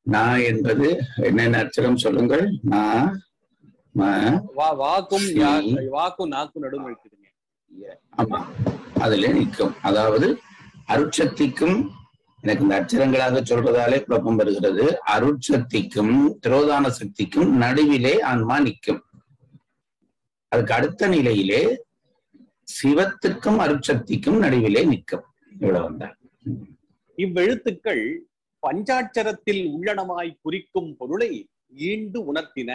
நா என்பது என்னென்ன அச்சரம் சொல்லுங்கள் நா ம வா வாக்கும் சி. யா- வாக்கும் நாக்கும் நடுவில் இருக்குதுங்க ஆமா அதுல நிற்கும் அதாவது அருட்சக்திக்கும் எனக்கு இந்த அச்சரங்களாக சொல்றதாலே குழப்பம் வருகிறது அருட்சக்திக்கும் திரோதான சக்திக்கும் நடுவிலே ஆன்மா நிற்கும் அதுக்கு அடுத்த நிலையிலே சிவத்துக்கும் அருட்சக்திக்கும் நடுவிலே நிற்கும் இவ்வளவுதான் இவ்வெழுத்துக்கள் பஞ்சாட்சரத்தில் உள்ளனமாய் குறிக்கும் பொருளை ஈண்டு உணர்த்தின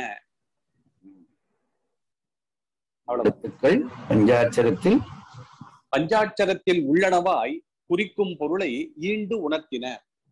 அவ்வளவு எழுத்துக்கள் பஞ்சாட்சரத்தில் பஞ்சாட்சரத்தில் உள்ளனவாய் குறிக்கும் பொருளை ஈண்டு உணர்த்தின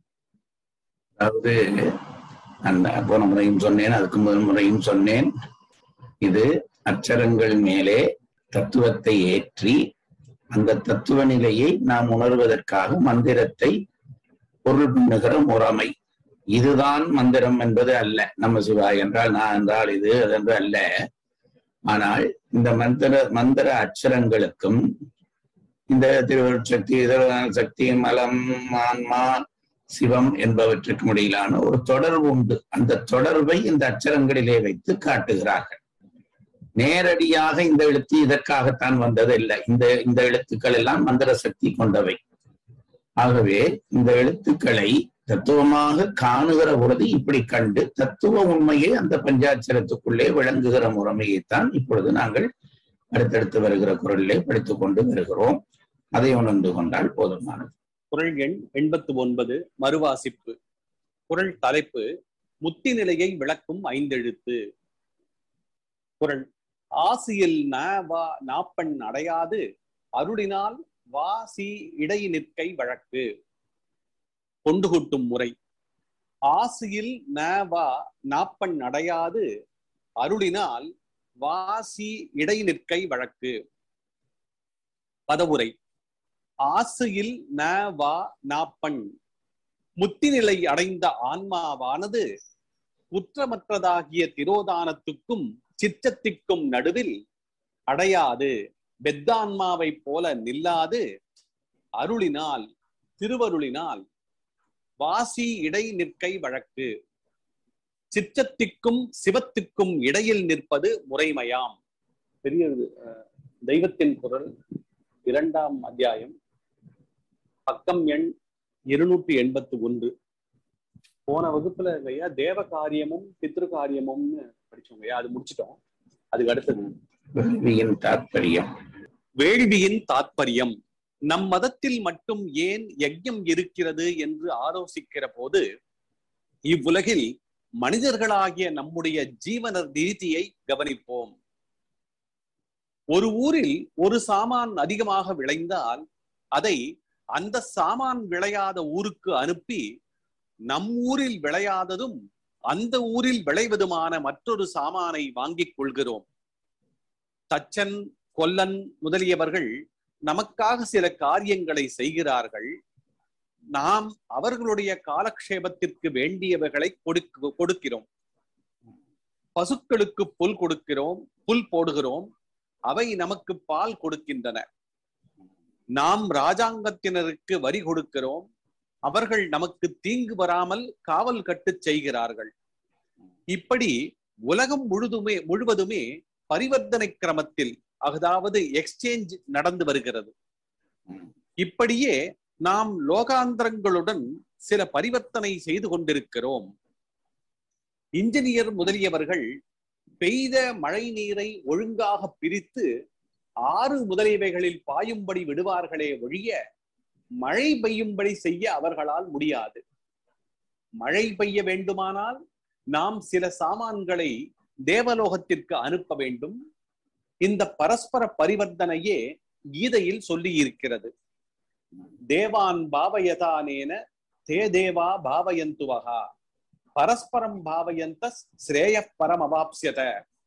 அதாவது அந்த போன முறையும் சொன்னேன் அதுக்கு முதல் முறையும் சொன்னேன் இது அச்சரங்கள் மேலே தத்துவத்தை ஏற்றி அந்த தத்துவ நிலையை நாம் உணர்வதற்காக மந்திரத்தை பொருள் பண்ணுகிற முறைமை இதுதான் மந்திரம் என்பது அல்ல நம்ம சிவாய் என்றால் நான் என்றால் இது அதென்று அல்ல ஆனால் இந்த மந்திர மந்திர அச்சரங்களுக்கும் இந்த திருவருட் சக்தி திருவருண சக்தி மலம் ஆன்மா சிவம் என்பவற்றுக்கும் இடையிலான ஒரு தொடர்பு உண்டு அந்த தொடர்பை இந்த அச்சரங்களிலே வைத்து காட்டுகிறார்கள் நேரடியாக இந்த எழுத்து இதற்காகத்தான் வந்தது இல்லை இந்த இந்த எழுத்துக்கள் எல்லாம் மந்திர சக்தி கொண்டவை ஆகவே இந்த எழுத்துக்களை தத்துவமாக காணுகிற பொழுது இப்படி கண்டு தத்துவ உண்மையை அந்த பஞ்சாட்சரத்துக்குள்ளே விளங்குகிற முறைமையைத்தான் இப்பொழுது நாங்கள் அடுத்தடுத்து வருகிற குரலிலே படித்துக் கொண்டு வருகிறோம் அதை உணர்ந்து கொண்டால் போதுமானது குரல் எண் எண்பத்து ஒன்பது மறுவாசிப்பு குரல் தலைப்பு முத்தி நிலையை விளக்கும் ஐந்தெழுத்து குரல் ஆசியில் ந வா நாப்பண் அடையாது அருளினால் வாசி இடை நிற்கை வழக்கு கொண்டு கூட்டும் முறை ஆசியில் ந வா நாப்பண் அடையாது அருளினால் வாசி இடை நிற்கை வழக்கு பதவுரை ஆசையில் ந வா நாப்பண் முத்தி நிலை அடைந்த ஆன்மாவானது குற்றமற்றதாகிய திரோதானத்துக்கும் சிற்றத்திற்கும் நடுவில் அடையாது பெத்தான்மாவைப் போல நில்லாது அருளினால் திருவருளினால் வாசி இடை நிற்கை வழக்கு சிற்றத்திற்கும் சிவத்துக்கும் இடையில் நிற்பது முறைமையாம் பெரிய அஹ், தெய்வத்தின் குரல் இரண்டாம் அத்தியாயம் பக்கம் எண் இருநூற்றி எண்பத்தி ஒன்று போன வகுப்புல ஐயா தேவ காரியமும் பித்ரு காரியமும்னு படிச்சோங்க ஐயா அது முடிச்சிட்டோம் அதுக்கு அடுத்தது வேள்வியின் தாற்பயம் வேள்வியின் தாத்பரியம் நம் மதத்தில் மட்டும் ஏன் யஜ்யம் இருக்கிறது என்று ஆலோசிக்கிற போது இவ்வுலகில் மனிதர்களாகிய நம்முடைய ஜீவன ரீதியை கவனிப்போம் ஒரு ஊரில் ஒரு சாமான் அதிகமாக விளைந்தால் அதை அந்த சாமான் விளையாத ஊருக்கு அனுப்பி நம் ஊரில் விளையாததும் அந்த ஊரில் விளைவதுமான மற்றொரு சாமானை வாங்கிக் கொள்கிறோம் தச்சன் கொல்லன் முதலியவர்கள் நமக்காக சில காரியங்களை செய்கிறார்கள் நாம் அவர்களுடைய காலக்ஷேபத்திற்கு வேண்டியவைகளை கொடுக்க கொடுக்கிறோம் பசுக்களுக்கு புல் கொடுக்கிறோம் புல் போடுகிறோம் அவை நமக்கு பால் கொடுக்கின்றன நாம் ராஜாங்கத்தினருக்கு வரி கொடுக்கிறோம் அவர்கள் நமக்கு தீங்கு வராமல் காவல் கட்டுச் செய்கிறார்கள் இப்படி உலகம் முழுதுமே முழுவதுமே பரிவர்த்தனை கிரமத்தில் அதாவது எக்ஸ்சேஞ்ச் நடந்து வருகிறது இப்படியே நாம் லோகாந்திரங்களுடன் சில பரிவர்த்தனை செய்து கொண்டிருக்கிறோம் இன்ஜினியர் முதலியவர்கள் பெய்த மழை நீரை ஒழுங்காக பிரித்து ஆறு முதலியவைகளில் பாயும்படி விடுவார்களே ஒழிய மழை பெய்யும்படி செய்ய அவர்களால் முடியாது மழை பெய்ய வேண்டுமானால் நாம் சில சாமான்களை தேவலோகத்திற்கு அனுப்ப வேண்டும் இந்த பரஸ்பர பரிவர்த்தனையே கீதையில் சொல்லி இருக்கிறது தேவான் பாவயதானேன தே தேவா பாவயந்துவகா பரஸ்பரம் பாவயந்த ஸ்ரேய பரம் அவாப்சியத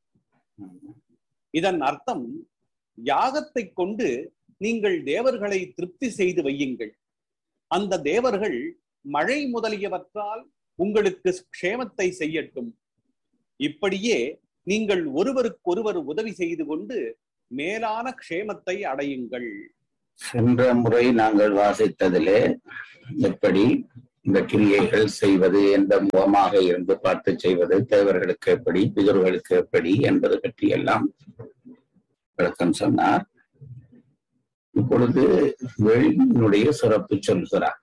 இதன் அர்த்தம் யாகத்தை கொண்டு நீங்கள் தேவர்களை திருப்தி செய்து வையுங்கள் அந்த தேவர்கள் மழை முதலியவற்றால் உங்களுக்கு க்ஷேமத்தை செய்யட்டும் இப்படியே நீங்கள் ஒருவருக்கொருவர் உதவி செய்து கொண்டு மேலான க்ஷேமத்தை அடையுங்கள் சென்ற முறை நாங்கள் வாசித்ததிலே எப்படி இந்த கிரியைகள் செய்வது எந்த முகமாக இருந்து பார்த்து செய்வது தேவர்களுக்கு எப்படி பிதர்களுக்கு எப்படி என்பது பற்றி எல்லாம் விளக்கம் சொன்னார் இப்பொழுது வேள்வியினுடைய சிறப்பு சொல்கிறார்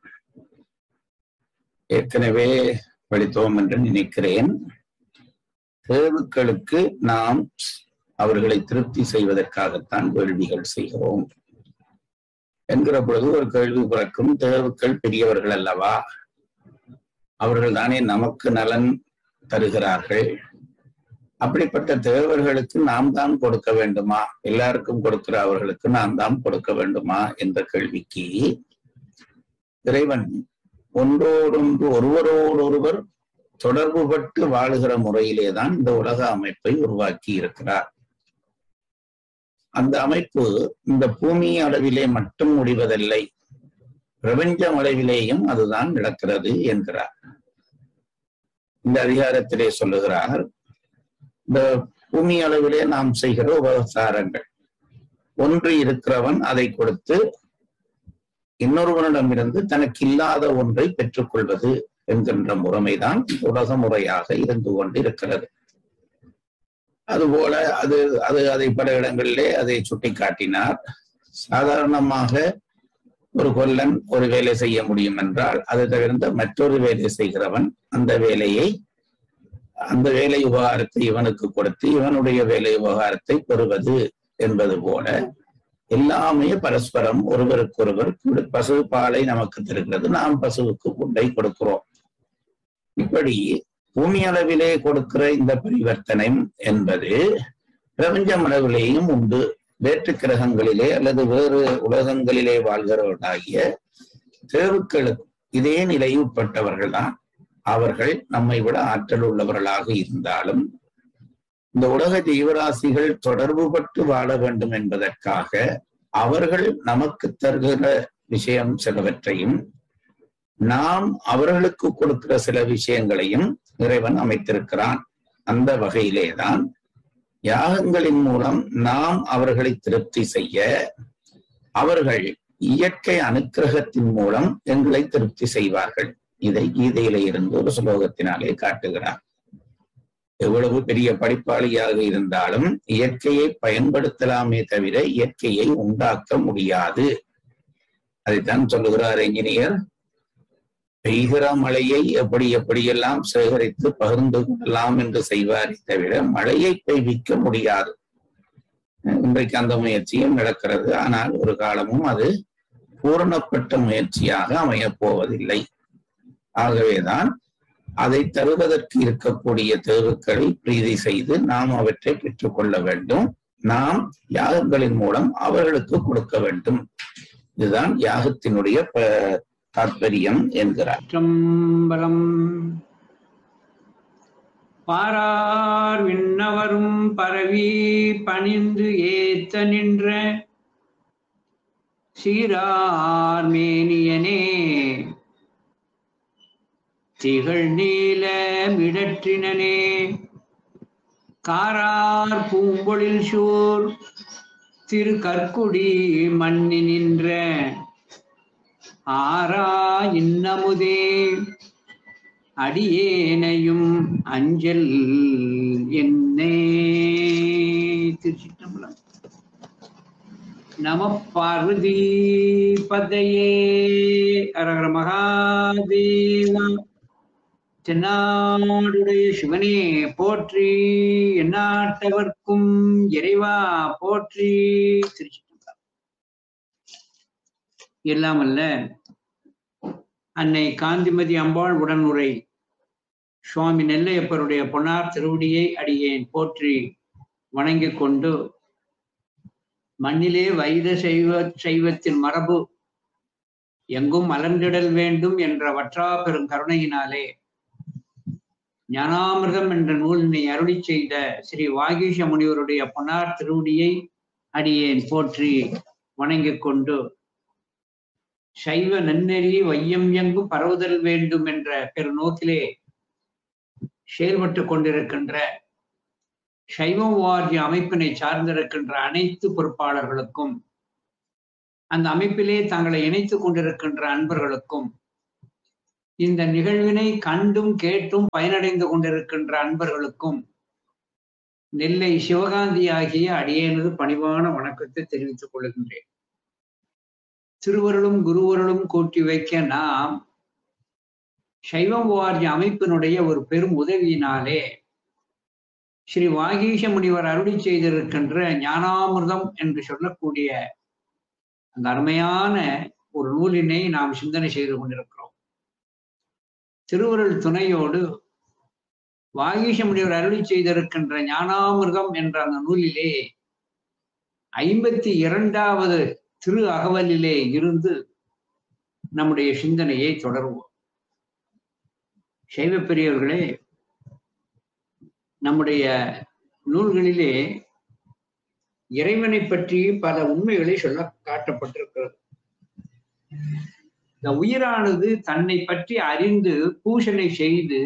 ஏற்கனவே படித்தோம் என்று நினைக்கிறேன் தேவுக்களுக்கு நாம் அவர்களை திருப்தி செய்வதற்காகத்தான் வேள்விகள் செய்கிறோம் என்கிற பொழுது ஒரு கேள்வி பிறக்கும் தேவுக்கள் பெரியவர்கள் அல்லவா அவர்கள் தானே நமக்கு நலன் தருகிறார்கள் அப்படிப்பட்ட தேவர்களுக்கு நாம் தான் கொடுக்க வேண்டுமா எல்லாருக்கும் கொடுக்கிற அவர்களுக்கு நாம் தான் கொடுக்க வேண்டுமா என்ற கேள்விக்கு இறைவன் ஒன்றோடொன்று ஒருவரோடொருவர் தொடர்புபட்டு வாழுகிற முறையிலே தான் இந்த உலக அமைப்பை உருவாக்கி இருக்கிறார் அந்த அமைப்பு இந்த பூமி அளவிலே மட்டும் முடிவதில்லை பிரபஞ்சம் அளவிலேயும் அதுதான் நடக்கிறது என்கிறார் இந்த அதிகாரத்திலே சொல்லுகிறார் இந்த பூமி அளவிலே நாம் செய்கிற உபசாரங்கள் ஒன்று இருக்கிறவன் அதை கொடுத்து இன்னொருவனிடமிருந்து தனக்கு இல்லாத ஒன்றை பெற்றுக்கொள்வது என்கின்ற முறைமைதான் உலக முறையாக இருந்து கொண்டிருக்கிறது அதுபோல அது அது அதை பல இடங்களிலே அதை சுட்டி காட்டினார் சாதாரணமாக ஒரு கொல்லன் ஒரு வேலை செய்ய முடியும் என்றால் அது தவிர்ந்த மற்றொரு வேலை செய்கிறவன் அந்த வேலையை அந்த வேலை உபகாரத்தை இவனுக்கு கொடுத்து இவனுடைய வேலை உபகாரத்தை பெறுவது என்பது போல எல்லாமே பரஸ்பரம் ஒருவருக்கொருவர் பசு பாலை நமக்கு தருகிறது நாம் பசுவுக்கு புண்டை கொடுக்கிறோம் இப்படி பூமி அளவிலே கொடுக்கிற இந்த பரிவர்த்தனை என்பது பிரபஞ்சம் அளவிலேயும் உண்டு வேற்று கிரகங்களிலே அல்லது வேறு உலகங்களிலே வாழ்கிறவர்களாகிய தேவுக்களுக்கு இதே நிலை உட்பட்டவர்கள் தான் அவர்கள் நம்மை விட ஆற்றல் உள்ளவர்களாக இருந்தாலும் இந்த உலக ஜீவராசிகள் தொடர்பு பட்டு வாழ வேண்டும் என்பதற்காக அவர்கள் நமக்கு தருகிற விஷயம் சிலவற்றையும் நாம் அவர்களுக்கு கொடுக்கிற சில விஷயங்களையும் இறைவன் அமைத்திருக்கிறான் அந்த வகையிலேதான் யாகங்களின் மூலம் நாம் அவர்களை திருப்தி செய்ய அவர்கள் இயற்கை அனுக்கிரகத்தின் மூலம் எங்களை திருப்தி செய்வார்கள் இதை கீதையில இருந்து ஒரு சுலோகத்தினாலே காட்டுகிறார் எவ்வளவு பெரிய படிப்பாளியாக இருந்தாலும் இயற்கையை பயன்படுத்தலாமே தவிர இயற்கையை உண்டாக்க முடியாது அதைத்தான் சொல்லுகிறார் என்ஜினியர் பெய்கிற மழையை எப்படி எப்படியெல்லாம் சேகரித்து பகிர்ந்து கொள்ளலாம் என்று செய்வாரே தவிர மழையை பெய்விக்க முடியாது இன்றைக்கு அந்த முயற்சியும் நடக்கிறது ஆனால் ஒரு காலமும் அது பூரணப்பட்ட முயற்சியாக அமையப் போவதில்லை ஆகவேதான் அதை தருவதற்கு இருக்கக்கூடிய தேவுக்களை பிரீதி செய்து நாம் அவற்றை பெற்றுக்கொள்ள வேண்டும் நாம் யாகங்களின் மூலம் அவர்களுக்கு கொடுக்க வேண்டும் இதுதான் யாகத்தினுடைய தாற்பயம் என்கிறார் சிற்றம்பலம் பாரார் விண்ணவரும் பரவி பணிந்து ஏத்த நின்ற சீரார் மேனியனே திகழ் நீல மிடற்றினனே காரார் பூம்பொழில் சூர் திரு கற்குடி மண்ணி நின்ற ஆரா இன்னமுதே அடியேனையும் அஞ்சல் என்னே திருச்சிற்றம்பலம் நம பார்வதி பதையே அரகர மகாதேவா தென்னாடுடைய சிவனே போற்றி எந்நாட்டவர்க்கும் இறைவா போற்றி திருச்சிற்றம்பலம் எல்லாம் அல்ல அன்னை காந்திமதி அம்பாள் உடனுரை சுவாமி நெல்லையப்பருடைய பொன்னார் திருவடியை அடியேன் போற்றி வணங்கிக் கொண்டு மண்ணிலே வைத செய்வ செய்வத்தின் மரபு எங்கும் மலர்ந்திடல் வேண்டும் என்ற வற்றா பெரும் கருணையினாலே ஞானாமிர்தம் என்ற நூலினை அருளி செய்த ஸ்ரீ வாகீஷ முனிவருடைய பொன்னார் திருவடியை அடியேன் போற்றி வணங்கிக் கொண்டு சைவ நன்னெறி வையம் எங்கு பரவுதல் வேண்டும் என்ற பெரு நோக்கிலே செயல்பட்டு கொண்டிருக்கின்ற சைவ வாரிய அமைப்பினை சார்ந்திருக்கின்ற அனைத்து பொறுப்பாளர்களுக்கும் அந்த அமைப்பிலே தங்களை இணைத்துக் கொண்டிருக்கின்ற அன்பர்களுக்கும் இந்த நிகழ்வினை கண்டும் கேட்டும் பயனடைந்து கொண்டிருக்கின்ற அன்பர்களுக்கும் நெல்லை சிவகாந்தி ஆகிய அடியேனது பணிவான வணக்கத்தை தெரிவித்துக் கொள்கின்றேன் திருவருளும் குருவருளும் கூட்டி வைக்க நாம் சைவம் வாரிய அமைப்பினுடைய ஒரு பெரும் உதவியினாலே ஸ்ரீ வாகீஷ முனிவர் அருளி செய்திருக்கின்ற ஞானாமிர்தம் என்று சொல்லக்கூடிய அந்த அருமையான ஒரு நூலினை நாம் சிந்தனை செய்து கொண்டிருக்கிறோம் திருவருள் துணையோடு வாகீஷ முனிவர் அருளி செய்திருக்கின்ற ஞானாமிர்தம் என்ற அந்த நூலிலே ஐம்பத்தி இரண்டாவது திரு அகவலிலே இருந்து நம்முடைய சிந்தனையை தொடருவோம் சைவ பெரியவர்களே நம்முடைய நூல்களிலே இறைவனை பற்றி பல உண்மைகளை சொல்ல காட்டப்பட்டிருக்கிறது இந்த உயிரானது தன்னை பற்றி அறிந்து பூஷணை செய்து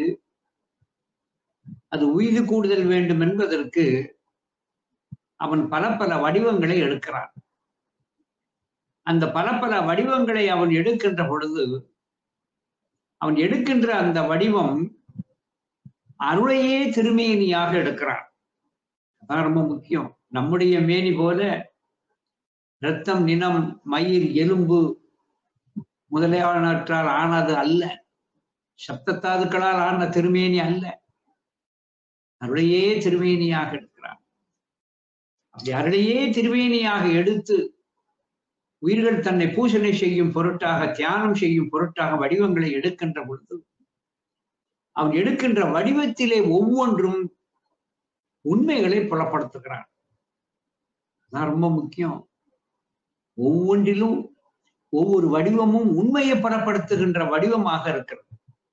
அது உய்து கூடுதல் வேண்டும் என்பதற்கு அவன் பல பல வடிவங்களை எடுக்கிறான் அந்த பல பல வடிவங்களை அவன் எடுக்கின்ற பொழுது அவன் எடுக்கின்ற அந்த வடிவம் அருளையே திருமேனியாக எடுக்கிறான் அதான் ரொம்ப முக்கியம் நம்முடைய மேனி போல இரத்தம் நினம் மயிர் எலும்பு முதலியானற்றால் ஆனது அல்ல சப்தத்தாதுக்களால் ஆன திருமேனி அல்ல அருளையே திருமேனியாக எடுக்கிறான் அப்படி அருளையே திருமேனியாக எடுத்து உயிர்கள் தன்னை பூசணை செய்யும் பொருட்டாக தியானம் செய்யும் பொருட்டாக வடிவங்களை எடுக்கின்ற பொழுது அவன் எடுக்கின்ற வடிவத்திலே ஒவ்வொன்றும் உண்மைகளை புலப்படுத்துகிறான் அதான் ரொம்ப முக்கியம் ஒவ்வொன்றிலும் ஒவ்வொரு வடிவமும் உண்மையை புலப்படுத்துகின்ற வடிவமாக இருக்கிறது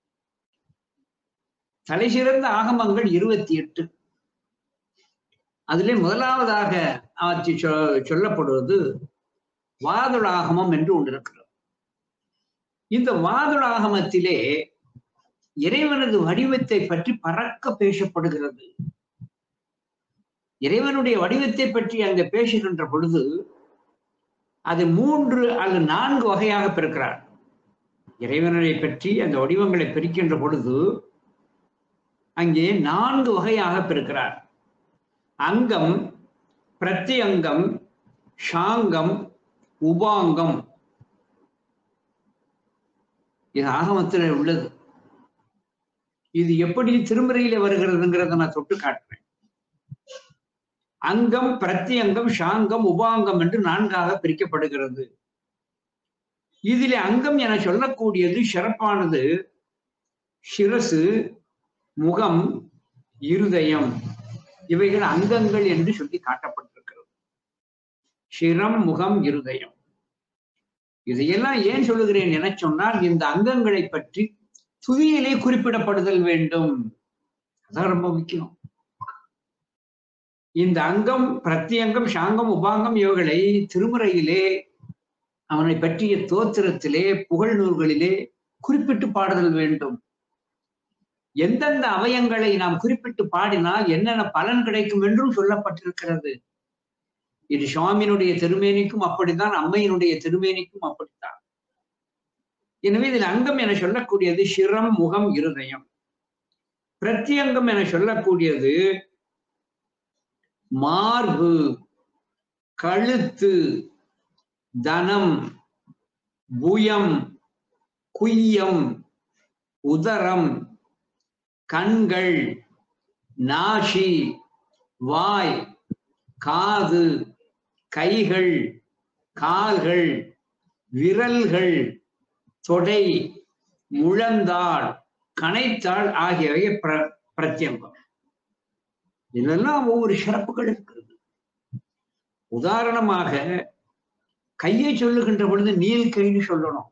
தலை சிறந்த ஆகமங்கள் இருபத்தி எட்டு அதிலே முதலாவதாக ஆட்சி சொல்லப்படுவது வாதுளாகமம் என்று ஒன்று இருக்கிறது இந்த வாதுளாகமத்திலே இறைவனது வடிவத்தை பற்றி பறக்க பேசப்படுகிறது இறைவனுடைய வடிவத்தை பற்றி அங்க பேசுகின்ற பொழுது அது மூன்று அல்லது நான்கு வகையாக பிறக்கிறார் இறைவனை பற்றி அந்த வடிவங்களை பிரிக்கின்ற பொழுது அங்கே நான்கு வகையாக பிறக்கிறார் அங்கம் பிரத்யங்கம் ஷாங்கம் உபாங்கம் இது ஆகமத்தில் உள்ளது இது எப்படி திருமுறையில வருகிறதுங்கிறத நான் தொட்டு காட்டுறேன் அங்கம் பிரத்யங்கம் ஷாங்கம் உபாங்கம் என்று நான்காக பிரிக்கப்படுகிறது இதிலே அங்கம் என சொல்லக்கூடியது சிறப்பானது சிரசு முகம் இருதயம் இவைகள் அங்கங்கள் என்று சொல்லி காட்டப்பட்டிருக்கிறது சிரம் முகம் இருதயம் இதையெல்லாம் ஏன் சொல்லுகிறேன் என சொன்னால் இந்த அங்கங்களை பற்றி துதியிலே குறிப்பிடப்படுதல் வேண்டும் அதான் ரொம்ப முக்கியம் இந்த அங்கம் பிரத்யங்கம் சாங்கம் உபாங்கம் இவைகளை திருமுறையிலே அவனை பற்றிய தோத்திரத்திலே புகழ் நூல்களிலே குறிப்பிட்டு பாடுதல் வேண்டும் எந்தெந்த அவயங்களை நாம் குறிப்பிட்டு பாடினால் என்னென்ன பலன் கிடைக்கும் என்றும் சொல்லப்பட்டிருக்கிறது இது சுவாமியினுடைய திருமேனிக்கும் அப்படித்தான் அம்மையினுடைய திருமேனிக்கும் அப்படித்தான் எனவே இதில் அங்கம் என சொல்லக்கூடியது சிரம் முகம் இருதயம் பிரத்யங்கம் என சொல்லக்கூடியது மார்பு கழுத்து தனம் புயம் குய்யம் உதரம் கண்கள் நாசி வாய் காது கைகள் கால்கள் விரல்கள் தொடை முழந்தாள் கணைத்தாள் ஆகியவை பிர பிரத்யங்கம் இதெல்லாம் ஒவ்வொரு சிறப்புகள் இருக்கிறது உதாரணமாக கையை சொல்லுகின்ற பொழுது நீல் கைன்னு சொல்லணும்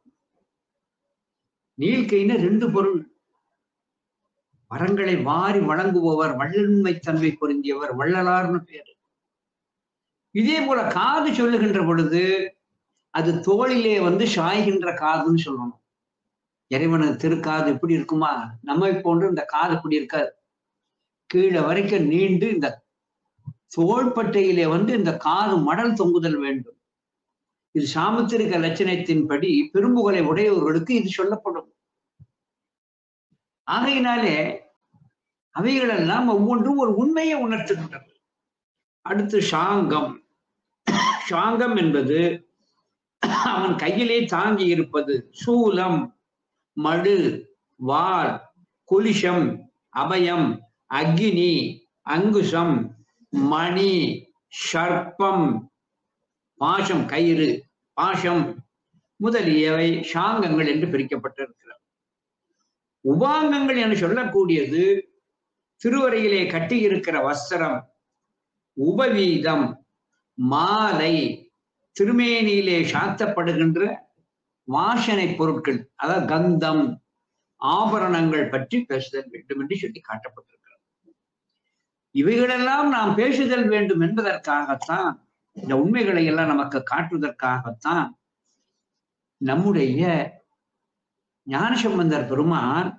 நீல் கைன்னு ரெண்டு பொருள் வரங்களை வாரி வழங்குபவர் வள்ளன்மை தன்மை பொருந்தியவர் வள்ளலார்னு பேரு இதே போல காது சொல்லுகின்ற பொழுது அது தோளிலே வந்து சாய்கின்ற காதுன்னு சொல்லணும் இறைவனது திருக்காது இப்படி இருக்குமா நம்மை போன்று இந்த காது இப்படி இருக்காது கீழே வரைக்கும் நீண்டு இந்த தோள்பட்டையிலே வந்து இந்த காது மடல் தொங்குதல் வேண்டும் இது சாமுத்திரிக லட்சணத்தின்படி பெரும்புகளை உடையவர்களுக்கு இது சொல்லப்படும் ஆகையினாலே அவைகளெல்லாம் ஒவ்வொன்றும் ஒரு உண்மையை உணர்த்துகின்றன அடுத்து சாங்கம் சாங்கம் என்பது அவன் கையிலே தாங்கி இருப்பது சூலம் மடு வாள் குலிஷம் அபயம் அக்னி அங்குசம் மணி சர்ப்பம் பாசம் கயிறு பாசம் முதலியவை சாங்கங்கள் என்று பிரிக்கப்பட்டிருக்கிறது உபாங்கங்கள் என சொல்லக்கூடியது திருவரையிலே கட்டியிருக்கிற வஸ்திரம் உபவீதம் மாலை திருமேனியிலே சாத்தப்படுகின்ற வாசனை பொருட்கள் அதாவது கந்தம் ஆபரணங்கள் பற்றி பேசுதல் வேண்டும் என்று சொல்லி காட்டப்பட்டிருக்கிறது இவைகளெல்லாம் நாம் பேசுதல் வேண்டும் என்பதற்காகத்தான் இந்த உண்மைகளை எல்லாம் நமக்கு காட்டுவதற்காகத்தான் நம்முடைய ஞானசம்பந்தர் பெருமான்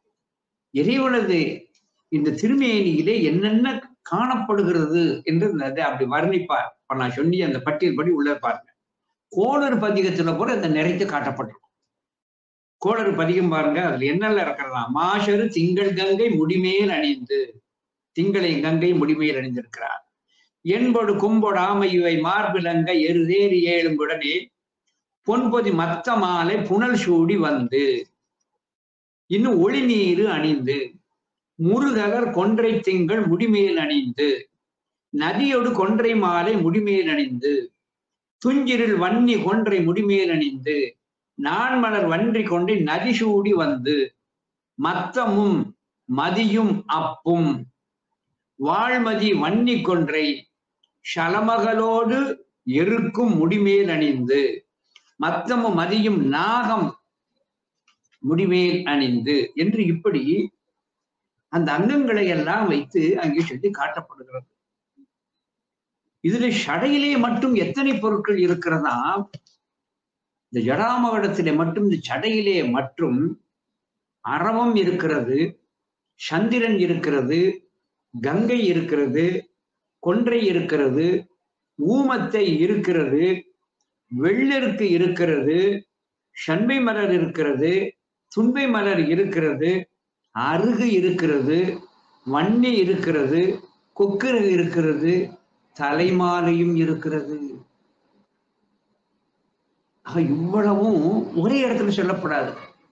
இறைவனது இந்த திருமேனியிலே என்னென்ன காணப்படுகிறது என்று அதை அப்படி வர்ணிப்பார் இப்ப நான் சொல்லி அந்த பட்டியல் படி உள்ள பாருங்க கோளறு பதிகத்துல கூட அதை நிறைத்து காட்டப்பட்டிருக்கும் கோளறு பதிகம் பாருங்க அதுல என்னெல்லாம் இருக்கிறதா மாஷரு திங்கள் கங்கை முடிமேல் அணிந்து திங்களை கங்கை முடிமேல் அணிந்திருக்கிறார் என்பொடு கும்பொடு ஆமை இவை மார்பிலங்க எருதேறி ஏழும்புடனே பொன்பொதி மத்த மாலை புனல் சூடி வந்து இன்னும் ஒளி நீரு அணிந்து முருகலர் கொன்றை திங்கள் முடிமேல் அணிந்து நதியோடு கொன்றை மாலை முடிமேல் அணிந்து துஞ்சிரில் வன்னி கொன்றை முடிமேல் அணிந்து நான்மலர் வன்றி கொன்றை நதி சூடி வந்து மத்தமும் மதியும் அப்பும் வாழ்மதி வன்னி கொன்றை சலமகளோடு எருக்கும் முடிமேல் அணிந்து மத்தமும் மதியும் நாகம் முடிமேல் அணிந்து என்று இப்படி அந்த அங்கங்களை எல்லாம் வைத்து அங்கே சொல்லி காட்டப்படுகிறது இதுல ஷடையிலே மட்டும் எத்தனை பொருட்கள் இருக்கிறதா இந்த ஜடாமகடத்திலே மட்டும் இந்த சடையிலே மற்றும் அரவம் இருக்கிறது சந்திரன் இருக்கிறது கங்கை இருக்கிறது கொன்றை இருக்கிறது ஊமத்தை இருக்கிறது வெள்ளெருக்கு இருக்கிறது சண்பை மலர் இருக்கிறது துன்பை மலர் இருக்கிறது அருகு இருக்கிறது வன்னி இருக்கிறது கொக்கிரு இருக்கிறது தலைமாலையும் இருக்கிறது ஆக இவ்வளவும் ஒரே இடத்துல சொல்லப்படாது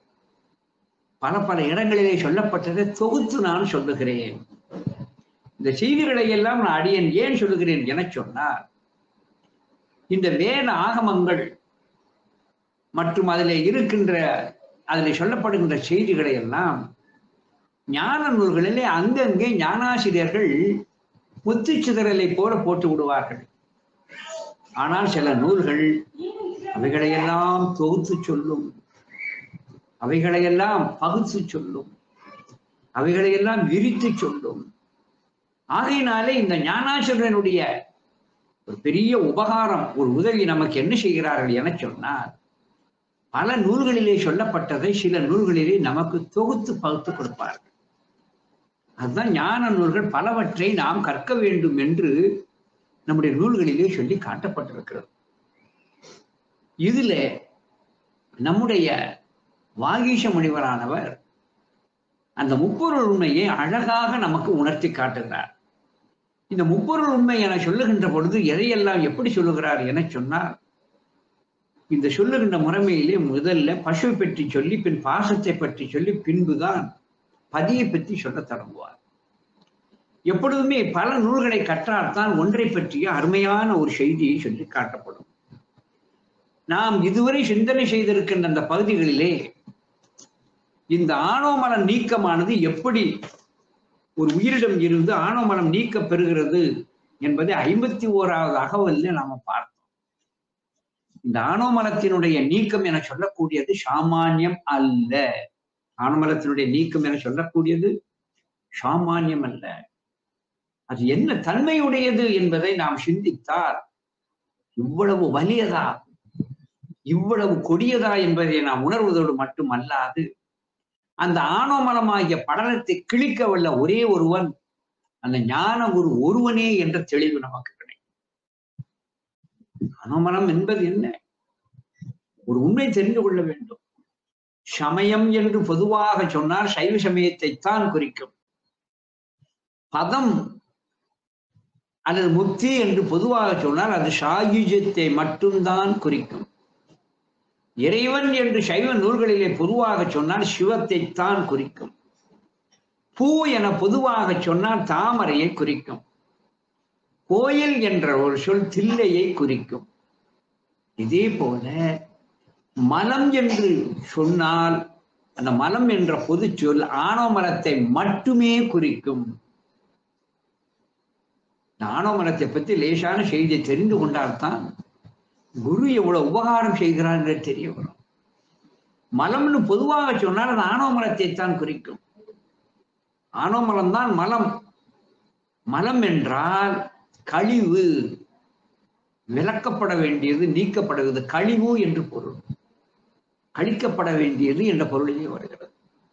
பல பல இடங்களிலே சொல்லப்பட்டதை தொகுத்து நான் சொல்லுகிறேன் இந்த செய்திகளை எல்லாம் நான் அடியேன் ஏன் சொல்லுகிறேன் என சொன்னார் இந்த வேத ஆகமங்கள் மற்றும் அதில் இருக்கின்ற அதில் சொல்லப்படுகின்ற செய்திகளை எல்லாம் ஞான நூல்களிலே அங்கங்கே ஞானாசிரியர்கள் முத்துச்சிதறலை போல போட்டு விடுவார்கள் ஆனால் சில நூல்கள் அவைகளையெல்லாம் தொகுத்து சொல்லும் அவைகளையெல்லாம் பகுத்து சொல்லும் அவைகளையெல்லாம் விரித்து சொல்லும் ஆகையினாலே இந்த ஞானாசிரியனுடைய ஒரு பெரிய உபகாரம் ஒரு உதவி நமக்கு என்ன செய்கிறார்கள் என சொன்னார் பல நூல்களிலே சொல்லப்பட்டதை சில நூல்களிலே நமக்கு தொகுத்து பகுத்து கொடுப்பார்கள் அதுதான் ஞான நூல்கள் பலவற்றை நாம் கற்க வேண்டும் என்று நம்முடைய நூல்களிலே சொல்லி காட்டப்பட்டிருக்கிறது இதுல நம்முடைய வாகீஷ முனிவரானவர் அந்த முப்பொருள் உண்மையை அழகாக நமக்கு உணர்த்தி காட்டுகிறார் இந்த முப்பொருள் உண்மை என சொல்லுகின்ற பொழுது எதையெல்லாம் எப்படி சொல்லுகிறார் என சொன்னார் இந்த சொல்லுகின்ற முறைமையிலே முதல்ல பசுவை பற்றி சொல்லி பின் பாசத்தை பற்றி சொல்லி பின்புதான் பதியை பற்றி சொல்ல தொடங்குவார் எப்பொழுதுமே பல நூல்களை கற்றால்தான் ஒன்றை பற்றிய அருமையான ஒரு செய்தியை சொல்லி காட்டப்படும் நாம் இதுவரை சிந்தனை செய்திருக்கின்ற அந்த பகுதிகளிலே இந்த ஆணவமலம் நீக்கமானது எப்படி ஒரு உயிரிடம் இருந்து ஆணவமலம் நீக்க பெறுகிறது என்பதை ஐம்பத்தி ஓராவது அகவல்ல நாம பார்த்தோம் இந்த ஆணவமலத்தினுடைய நீக்கம் என சொல்லக்கூடியது சாமானியம் அல்ல ஆணவமலத்தினுடைய நீக்கம் என சொல்லக்கூடியது சாமானியம் அல்ல அது என்ன தன்மையுடையது என்பதை நாம் சிந்தித்தால் இவ்வளவு வலியதா இவ்வளவு கொடியதா என்பதை நாம் உணர்வதோடு மட்டும் அல்லாது அந்த ஆணவமலமாகிய படலத்தை கிழிக்க வல்ல ஒரே ஒருவன் அந்த ஞான குரு ஒருவனே என்ற தெளிவு நமக்கு கிடைக்கும் ஆணவமலம் என்பது என்ன ஒரு உண்மை தெரிந்து கொள்ள வேண்டும் சமயம் என்று பொதுவாக சொன்னால் சைவ சமயத்தைத்தான் குறிக்கும் பதம் அல்லது முக்தி என்று பொதுவாக சொன்னால் அது சாயுஜத்தை மட்டும்தான் குறிக்கும் இறைவன் என்று சைவ நூல்களிலே பொதுவாக சொன்னால் சிவத்தைத்தான் குறிக்கும் பூ என பொதுவாக சொன்னால் தாமரையை குறிக்கும் கோயில் என்ற ஒரு சொல் தில்லையை குறிக்கும் இதே போல மலம் என்று சொன்னால் அந்த மலம் என்ற பொது சொல் ஆணவ மலத்தை மட்டுமே குறிக்கும் இந்த ஆணவ மலத்தை பத்தி லேசான செய்தியை தெரிந்து கொண்டால்தான் குரு எவ்வளவு உபகாரம் செய்கிறார் என்று தெரிய வரும் மலம்னு பொதுவாக சொன்னால் அது ஆணவ மலத்தை தான் குறிக்கும் ஆணவ மலம் தான் மலம் மலம் என்றால் கழிவு விளக்கப்பட வேண்டியது நீக்கப்படுவது கழிவு என்று பொருள் கழிக்கப்பட வேண்டியது என்ற பொருளிலே வருகிறது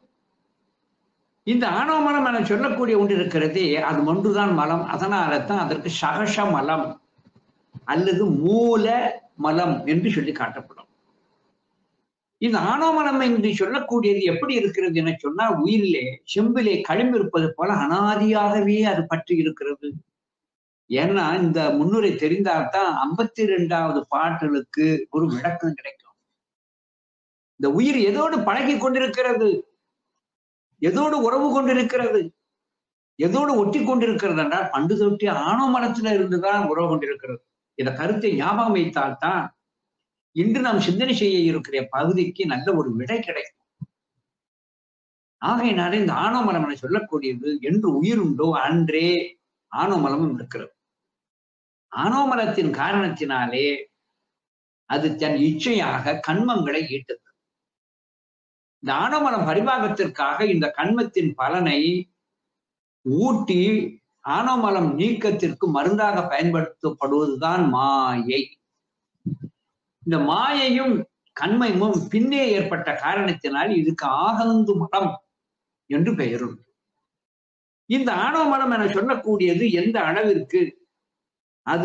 இந்த ஆணவ மலம் என சொல்லக்கூடிய ஒன்று இருக்கிறதே அது ஒன்றுதான் மலம் அதனால தான் அதற்கு சகச மலம் அல்லது மூல மலம் என்று சொல்லி காட்டப்படும் இந்த ஆணவ மலம் என்று சொல்லக்கூடியது எப்படி இருக்கிறது என சொன்னால் உயிரிலே செம்பிலே களிம்பு இருப்பது போல அனாதியாகவே அது பற்றி இருக்கிறது ஏன்னா இந்த முன்னுரை தெரிந்தால்தான் ஐம்பத்தி ரெண்டாவது பாட்டுகளுக்கு ஒரு விளக்கம் கிடைக்கும் இந்த உயிர் எதோடு பழகி கொண்டிருக்கிறது எதோடு உறவு கொண்டிருக்கிறது எதோடு ஒட்டி கொண்டிருக்கிறது என்றால் பண்டு தொட்டி ஆணவ மரத்துல இருந்துதான் உறவு கொண்டிருக்கிறது இந்த கருத்தை ஞாபகம் வைத்தால்தான் இன்று நாம் சிந்தனை செய்ய இருக்கிற பகுதிக்கு நல்ல ஒரு விடை கிடைக்கும் ஆகையினாலே இந்த ஆணவமலம் என சொல்லக்கூடியது என்று உயிருண்டோ அன்றே ஆணவமலமும் இருக்கிறது ஆணவமலத்தின் காரணத்தினாலே அது தன் இச்சையாக கண்மங்களை ஈட்டுது இந்த ஆணவமலம் பரிபாகத்திற்காக இந்த கண்மத்தின் பலனை ஊட்டி ஆணவமலம் நீக்கத்திற்கு மருந்தாக பயன்படுத்தப்படுவதுதான் மாயை இந்த மாயையும் கண்மையும் பின்னே ஏற்பட்ட காரணத்தினால் இதுக்கு ஆகந்து மலம் என்று பெயர் உண்டு இந்த ஆணவ மலம் என சொல்லக்கூடியது எந்த அளவிற்கு அது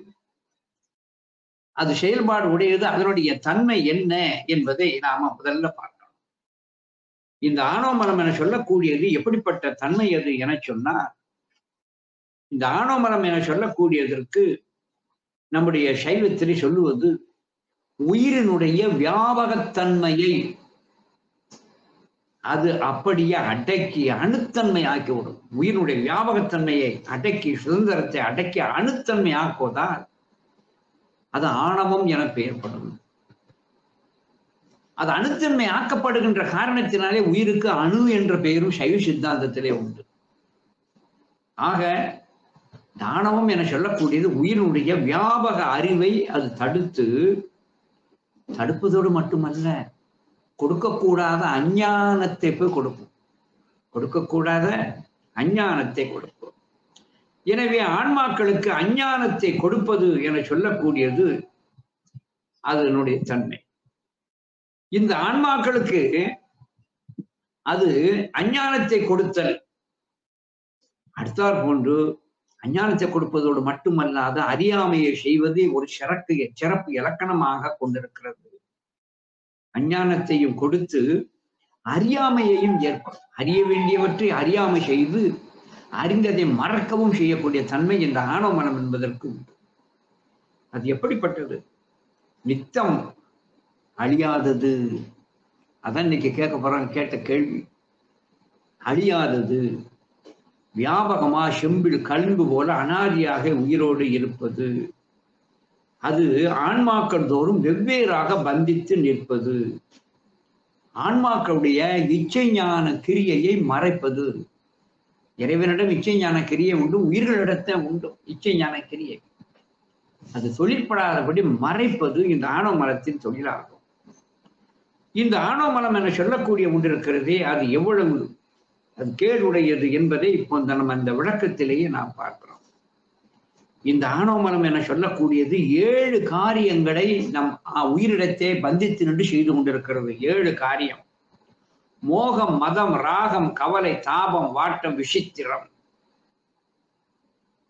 அது செயல்பாடு உடையது அதனுடைய தன்மை என்ன என்பதை நாம முதல்ல பார்க்கணும் இந்த ஆணவ மலம் என சொல்லக்கூடியது எப்படிப்பட்ட தன்மை அது என சொன்னால் இந்த ஆணவ மலம் என சொல்லக்கூடியதற்கு நம்முடைய சைவத்திலே சொல்லுவது உயிரினுடைய வியாபகத்தன்மையை அது அப்படியே அடக்கி அணுத்தன்மை ஆக்கிவிடும் உயிரினுடைய வியாபகத்தன்மையை அடக்கி சுதந்திரத்தை அடக்கி அணுத்தன்மை ஆக்குவதால் அது ஆணவம் என பெயர்படும் அது அணுத்தன்மை ஆக்கப்படுகின்ற காரணத்தினாலே உயிருக்கு அணு என்ற பெயரும் சைவ சித்தாந்தத்திலே உண்டு ஆக தானவம் என சொல்லக்கூடியது உயிரினுடைய வியாபக அறிவை அது தடுத்து தடுப்பதோடு மட்டுமல்ல கொடுக்கக்கூடாத அஞ்ஞானத்தை போய் கொடுக்கும் கொடுக்கக்கூடாத அஞ்ஞானத்தை கொடுக்கும் எனவே ஆன்மாக்களுக்கு அஞ்ஞானத்தை கொடுப்பது என சொல்லக்கூடியது அதனுடைய தன்மை இந்த ஆன்மாக்களுக்கு அது அஞ்ஞானத்தை கொடுத்தல் அடுத்தாற் போன்று அஞ்ஞானத்தை கொடுப்பதோடு மட்டுமல்லாத அறியாமையை செய்வது ஒரு சிறப்பு சிறப்பு இலக்கணமாக கொண்டிருக்கிறது அஞ்ஞானத்தையும் கொடுத்து அறியாமையையும் ஏற்படும் அறிய வேண்டியவற்றை அறியாமை செய்து அறிந்ததை மறக்கவும் செய்யக்கூடிய தன்மை இந்த ஆணவ மனம் என்பதற்கு உண்டு அது எப்படிப்பட்டது நித்தம் அழியாதது அதான் இன்னைக்கு கேட்க போறாங்க கேட்ட கேள்வி அழியாதது வியாபகமா செம்பில் கல்பு போல அனாதியாக உயிரோடு இருப்பது அது ஆன்மாக்கள் தோறும் வெவ்வேறாக பந்தித்து நிற்பது ஆன்மாக்களுடைய இச்சை ஞான கிரியையை மறைப்பது இறைவனிடம் இச்சை ஞான கிரியை உண்டு உயிர்களிடத்த உண்டு இச்சை ஞான கிரியை அது தொழிற்படாதபடி மறைப்பது இந்த ஆணவ மலத்தின் தொழிலாகும் இந்த ஆணவ மலம் என சொல்லக்கூடிய ஒன்று இருக்கிறதே அது எவ்வளவு அது கேடுடையது என்பதை இப்போ இந்த நம்ம இந்த விளக்கத்திலேயே நாம் பார்க்கிறோம் இந்த ஆணவ மலம் என சொல்லக்கூடியது ஏழு காரியங்களை நம் அ- உயிரிடத்தே பந்தித்து நின்று செய்து கொண்டிருக்கிறது ஏழு காரியம் மோகம் மதம் ராகம் கவலை தாபம் வாட்டம் விசித்திரம்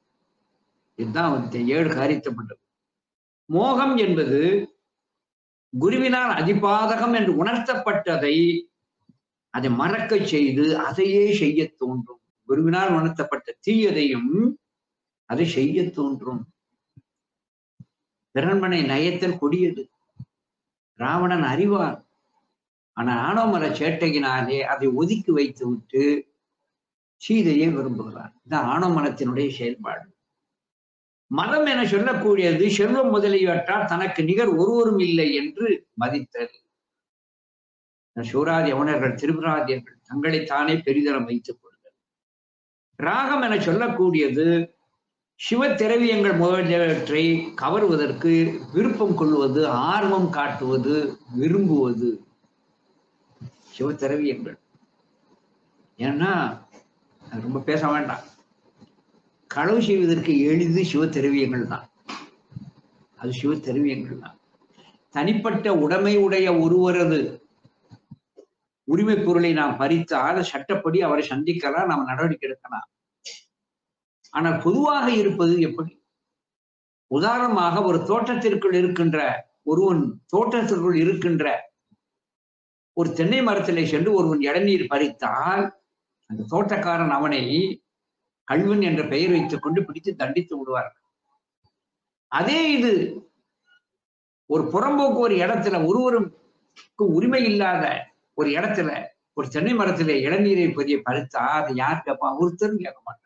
இதுதான் வந்து ஏழு காரியத்தைப்பட்டது மோகம் என்பது குருவினால் அதிபாதகம் என்று உணர்த்தப்பட்டதை அதை மறக்க செய்து அதையே செய்ய தோன்றும் குருவினால் உணர்த்தப்பட்ட தீயதையும் அதை செய்ய தோன்றும் பிறன்மனை நயத்தல் கொடியது ராவணன் அறிவார் ஆனா ஆணவமர சேட்டையினாலே அதை ஒதுக்கி வைத்து விட்டு சீதையை விரும்புகிறார் இந்த ஆணவமனத்தினுடைய செயல்பாடு மதம் என சொல்லக்கூடியது செல்வம் முதலியவற்றால் தனக்கு நிகர் ஒருவரும் இல்லை என்று மதித்தல் சூராதி யவனர்கள் திருவிராதியர்கள் தங்களைத்தானே பெரிதரம் வைத்துக் கொள்ளுதல் ராகம் என சொல்லக்கூடியது சிவ திரவியங்கள் முதலியவற்றை கவருவதற்கு விருப்பம் கொள்வது ஆர்வம் காட்டுவது விரும்புவது சிவ திரவியங்கள் ஏன்னா அது ரொம்ப பேச வேண்டாம் களவு செய்வதற்கு எளிது சிவ திரவியங்கள் தான் அது சிவ திரவியங்கள் தான் தனிப்பட்ட உடைமை உடைய ஒருவரது உரிமை பொருளை நாம் பறித்தால் சட்டப்படி அவரை சந்திக்கலாம் நாம் நடவடிக்கை எடுக்கலாம் ஆனால் பொதுவாக இருப்பது எப்படி உதாரணமாக ஒரு தோட்டத்திற்குள் இருக்கின்ற ஒருவன் தோட்டத்திற்குள் இருக்கின்ற ஒரு தென்னை மரத்திலே சென்று ஒருவன் இளநீர் பறித்தால் அந்த தோட்டக்காரன் அவனை கல்வன் என்ற பெயர் வைத்துக் கொண்டு பிடித்து தண்டித்து விடுவார் அதே இது ஒரு புறம்போக்கு ஒரு இடத்துல ஒருவருக்கு உரிமை இல்லாத ஒரு இடத்துல ஒரு தென்னை மரத்திலே இளநீரை பெரிய பறித்தா அதை யார் கேட்பான் ஒருத்தரும் கேட்க மாட்டாங்க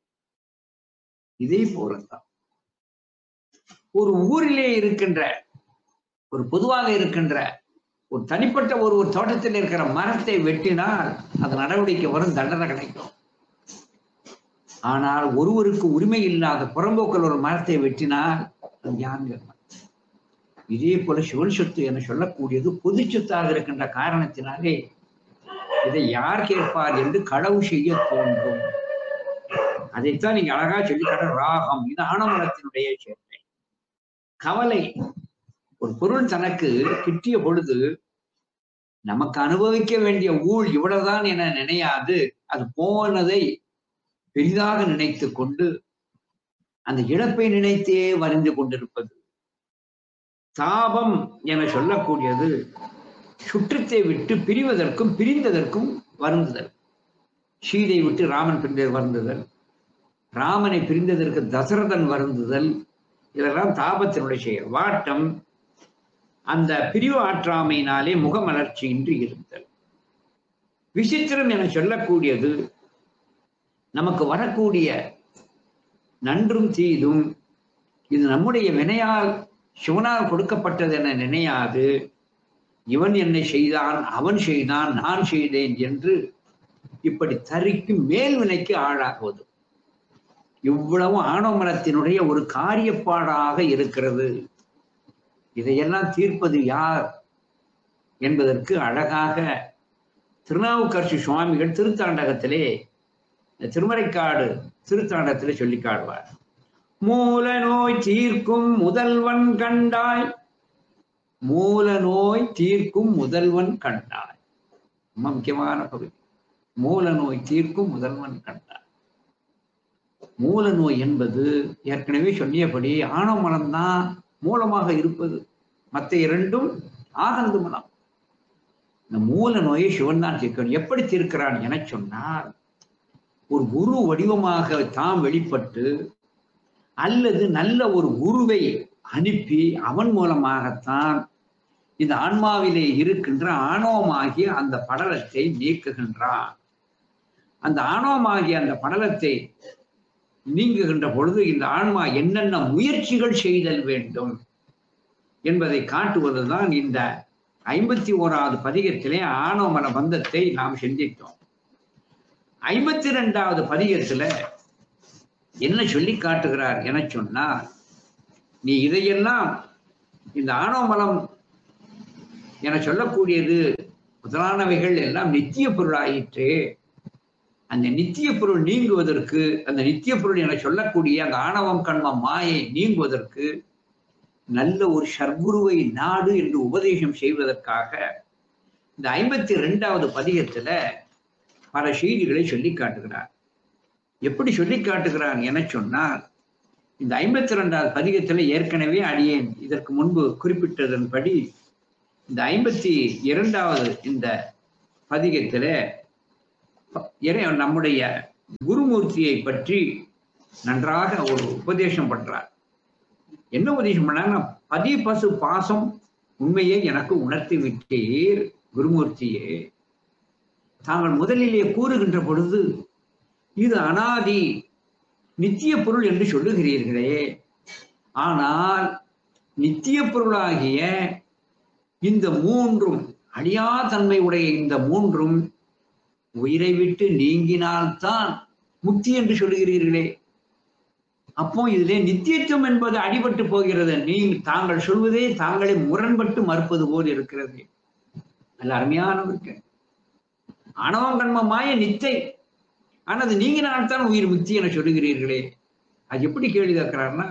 இதே போலதான் ஒரு ஊரிலே இருக்கின்ற ஒரு பொதுவாக இருக்கின்ற ஒரு தனிப்பட்ட ஒரு ஒரு தோட்டத்தில் இருக்கிற மரத்தை வெட்டினால் அந்த நடவடிக்கை வரும் தண்டனை கிடைக்கும் ஆனால் ஒருவருக்கு உரிமை இல்லாத புறம்போக்கில் ஒரு மரத்தை வெட்டினால் அது யாருங்க இதே போல சிவன் சொத்து என சொல்லக்கூடியது பொது சொத்தாக இருக்கின்ற காரணத்தினாலே இதை யார் கேட்பார் என்று களவு செய்ய தோன்றும் அதைத்தான் நீங்க அழகா சொல்லிக்காட்ட ராகம் இது ஆனமரத்தினுடைய சேர்க்கை கவலை ஒரு பொருள் தனக்கு கிட்டிய பொழுது நமக்கு அனுபவிக்க வேண்டிய ஊழ் இவ்வளவுதான் என நினையாது அது போனதை பெரிதாக நினைத்து கொண்டு அந்த இழப்பை நினைத்தே வரைந்து கொண்டிருப்பது தாபம் என சொல்லக்கூடியது சுற்றத்தை விட்டு பிரிவதற்கும் பிரிந்ததற்கும் வருந்துதல் சீதை விட்டு ராமன் பிரிந்தது வருந்துதல் ராமனை பிரிந்ததற்கு தசரதன் வருந்துதல் இதெல்லாம் தாபத்தினுடைய செயல் வாட்டம் அந்த பிரிவு ஆற்றாமையினாலே முகமலர்ச்சியின்றி இருத்தல் விசித்திரம் என சொல்லக்கூடியது நமக்கு வரக்கூடிய நன்றும் தீதும் இது நம்முடைய வினையால் சிவனால் கொடுக்கப்பட்டது என நினையாது இவன் என்னை செய்தான் அவன் செய்தான் நான் செய்தேன் என்று இப்படி தறிக்கு மேல் வினைக்கு ஆளாகுவது இவ்வளவு ஆணவமனத்தினுடைய ஒரு காரியப்பாடாக இருக்கிறது இதையெல்லாம் தீர்ப்பது யார் என்பதற்கு அழகாக திருநாவுக்கரசு சுவாமிகள் திருத்தாண்டகத்திலே இந்த திருமறைக்காடு திருத்தாண்டத்திலே சொல்லி காடுவார் மூல நோய் தீர்க்கும் முதல்வன் கண்டாய் மூல நோய் தீர்க்கும் முதல்வன் கண்டாய் ரொம்ப முக்கியமான பகுதி மூல நோய் தீர்க்கும் முதல்வன் கண்டாய் மூல நோய் என்பது ஏற்கனவே சொல்லியபடி ஆணவ மனம்தான் மூலமாக இருப்பது மற்ற இரண்டும் ஆகந்து மனம் இந்த மூல நோயை சிவன் தான் தீர்க்கணும் எப்படி தீர்க்கிறான் என சொன்னால் ஒரு குரு வடிவமாக தாம் வெளிப்பட்டு அல்லது நல்ல ஒரு குருவை அனுப்பி அவன் மூலமாகத்தான் இந்த ஆன்மாவிலே இருக்கின்ற ஆணவமாகிய அந்த படலத்தை நீக்குகின்றான் அந்த ஆணவமாகிய அந்த படலத்தை நீங்குகின்ற பொழுது இந்த ஆன்மா என்னென்ன முயற்சிகள் செய்தல் வேண்டும் என்பதை காட்டுவதுதான் இந்த ஐம்பத்தி ஓராவது பதிகத்திலே ஆணவமன பந்தத்தை நாம் சிந்தித்தோம் ஐம்பத்தி ரெண்டாவது பதிகத்துல என்ன சொல்லி காட்டுகிறார் என சொன்னால் நீ இதையெல்லாம் இந்த ஆணவமலம் என சொல்லக்கூடியது முதலானவைகள் எல்லாம் நித்திய பொருளாயிற்று அந்த நித்திய பொருள் நீங்குவதற்கு அந்த நித்திய பொருள் என சொல்லக்கூடிய அந்த ஆணவம் கண்மம் மாயை நீங்குவதற்கு நல்ல ஒரு சர்க்குருவை நாடு என்று உபதேசம் செய்வதற்காக இந்த ஐம்பத்தி ரெண்டாவது பதிகத்துல பல செய்திகளை சொல்லி காட்டுகிறார் எப்படி சொல்லி காட்டுகிறார் என சொன்னால் இந்த ஐம்பத்தி ரெண்டாவது பதிகத்துல ஏற்கனவே அடியேன் இதற்கு முன்பு குறிப்பிட்டதன்படி இந்த ஐம்பத்தி இரண்டாவது இந்த பதிகத்துல இறை நம்முடைய குருமூர்த்தியை பற்றி நன்றாக ஒரு உபதேசம் பண்றார் என்ன உபதேசம் பண்ணாங்கன்னா பதி பசு பாசம் உண்மையை எனக்கு உணர்த்தி விட்டீர் குருமூர்த்தியே தாங்கள் முதலிலே கூறுகின்ற பொழுது இது அனாதி நித்திய பொருள் என்று சொல்லுகிறீர்களே ஆனால் நித்திய பொருளாகிய இந்த மூன்றும் அழியா தன்மை உடைய இந்த மூன்றும் உயிரை விட்டு நீங்கினால்தான் முக்தி என்று சொல்லுகிறீர்களே அப்போ இதிலே நித்தியத்துவம் என்பது அடிபட்டு போகிறது நீ தாங்கள் சொல்வதே தாங்களை முரண்பட்டு மறுப்பது போல் இருக்கிறது நல்ல அருமையானது இருக்கு ஆணவம் கண்மமாய நித்தை ஆனா அது நீங்கினால்தான் உயிர் முக்தி என சொல்லுகிறீர்களே அது எப்படி கேள்வி கேட்கிறாருன்னா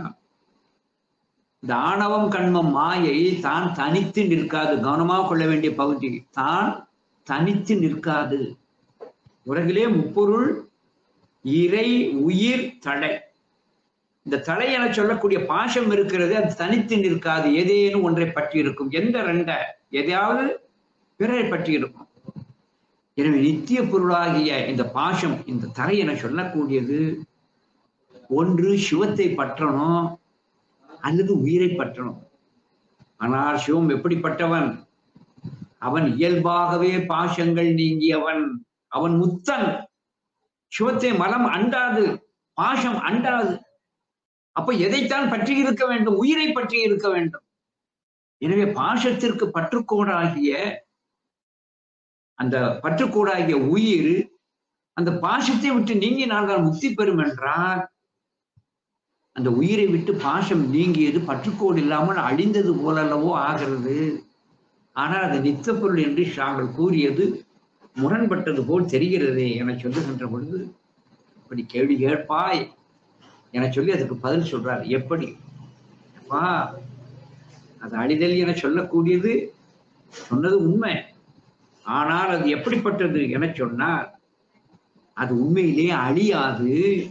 இந்த ஆணவம் கண்மம் மாயை தான் தனித்து நிற்காது கவனமாக கொள்ள வேண்டிய பகுதி தான் தனித்து நிற்காது உலகிலே முப்பொருள் இறை உயிர் தடை இந்த தடை என சொல்லக்கூடிய பாசம் இருக்கிறது அது தனித்து நிற்காது ஏதேனும் ஒன்றை பற்றி இருக்கும் எந்த ரெண்ட எதையாவது பிறரை பற்றி இருக்கும் எனவே நித்திய பொருளாகிய இந்த பாசம் இந்த தரை என சொல்லக்கூடியது ஒன்று சிவத்தை பற்றணும் அல்லது உயிரை பற்றணும் ஆனால் சிவம் எப்படிப்பட்டவன் அவன் இயல்பாகவே பாசங்கள் நீங்கியவன் அவன் முத்தன் சிவத்தை மலம் அண்டாது பாசம் அண்டாது அப்ப எதைத்தான் பற்றி இருக்க வேண்டும் உயிரை பற்றி இருக்க வேண்டும் எனவே பாசத்திற்கு பற்றுக்கோடாகிய அந்த பற்றுக்கோடாகிய உயிர் அந்த பாசத்தை விட்டு நீங்கினால் தான் முக்தி பெறும் என்றால் அந்த உயிரை விட்டு பாசம் நீங்கியது பற்றுக்கோடு இல்லாமல் அழிந்தது போலல்லவோ ஆகிறது ஆனால் அது நித்த பொருள் என்று தாங்கள் கூறியது முரண்பட்டது போல் தெரிகிறதே என சொல்லுகின்ற பொழுது இப்படி கேள்வி கேட்பாய் என சொல்லி அதுக்கு பதில் சொல்றார் எப்படி அப்பா அது அழிதல் என சொல்லக்கூடியது சொன்னது உண்மை ஆனால் அது எப்படிப்பட்டது என சொன்னார் அது உண்மையிலே அழியாது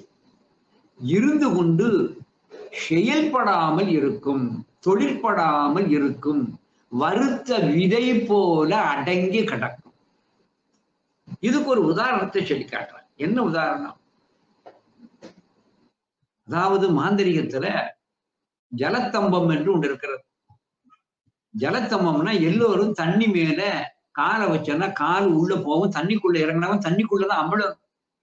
இருந்து கொண்டு செயல்படாமல் இருக்கும் தொழிற்படாமல் இருக்கும் வருத்த விதை போல அடங்கி கிடக்கும் இதுக்கு ஒரு உதாரணத்தை சொல்லி காட்டுறேன் என்ன உதாரணம் அதாவது மாந்திரிகத்துல ஜலத்தம்பம் என்று ஒன்று இருக்கிறது ஜலத்தம்பம்னா எல்லோரும் தண்ணி மேல காலை வச்சோன்னா கால் உள்ள போகும் தண்ணிக்குள்ள இறங்கினவன் தண்ணிக்குள்ளதான் அம்பளம்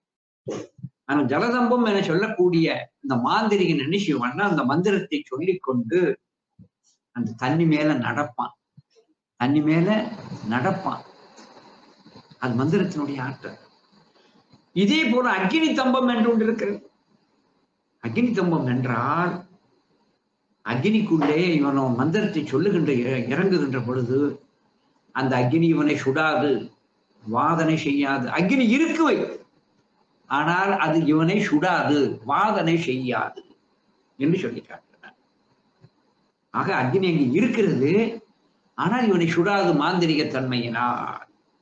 ஆனா ஜலதம்பம் என சொல்லக்கூடிய இந்த மாந்திரிகன் என்ன செய்வான்னா அந்த மந்திரத்தை சொல்லிக் கொண்டு அந்த தண்ணி மேல நடப்பான் தண்ணி மேல நடப்பான் அது மந்திரத்தினுடைய ஆற்றல் இதே போல அக்னி தம்பம் என்று ஒன்று இருக்கிறது அக்னி தம்பம் என்றால் அக்னிக்குள்ளே இவன் மந்திரத்தை சொல்லுகின்ற இற- இறங்குகின்ற பொழுது அந்த அக்னி இவனை சுடாது வாதனை செய்யாது அக்னி இருக்கு ஆனால் அது இவனை சுடாது வாதனை செய்யாது என்று சொல்லி காட்டுகிறார் ஆக அக்னி அங்கு இருக்கிறது ஆனால் இவனை சுடாது மாந்திரிக தன்மையினால்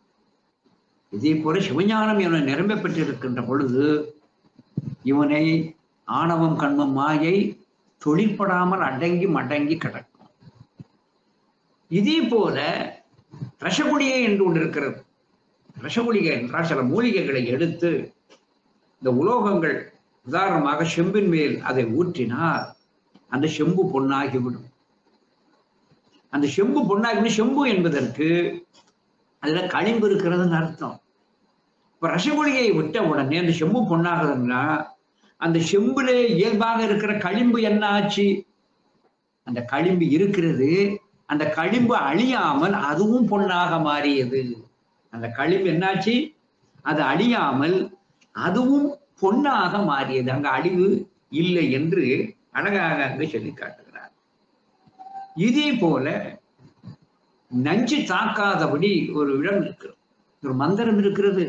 இதே போல சிவஞானம் இவனை நிரம்ப பெற்றிருக்கின்ற பொழுது இவனை ஆணவம் கண்மம் மாயை தொழிற்படாமல் அடங்கி மடங்கி கிடக்கும் இதே போல ரசகுடிகை என்று ஒன்று இருக்கிறது ரசகுடிகை என்றால் சில மூலிகைகளை எடுத்து இந்த உலோகங்கள் உதாரணமாக செம்பின் மேல் அதை ஊற்றினால் அந்த செம்பு பொன்னாகிவிடும் அந்த செம்பு பொன்னாகி செம்பு என்பதற்கு அதுல களிம்பு இருக்கிறதுன்னு அர்த்தம் இப்ப ரசகுலியை விட்ட உடனே அந்த செம்பு பொன்னாகுதுன்னா அந்த செம்புல இயல்பாக இருக்கிற களிம்பு என்ன ஆச்சு அந்த களிம்பு இருக்கிறது அந்த களிம்பு அழியாமல் அதுவும் பொன்னாக மாறியது அந்த களிம்பு என்னாச்சு அது அழியாமல் அதுவும் பொன்னாக மாறியது அங்க அழிவு இல்லை என்று அழகாக அங்கு சொல்லி காட்டுகிறார் இதே போல நஞ்சு தாக்காதபடி ஒரு இடம் இருக்கிறது ஒரு மந்திரம் இருக்கிறது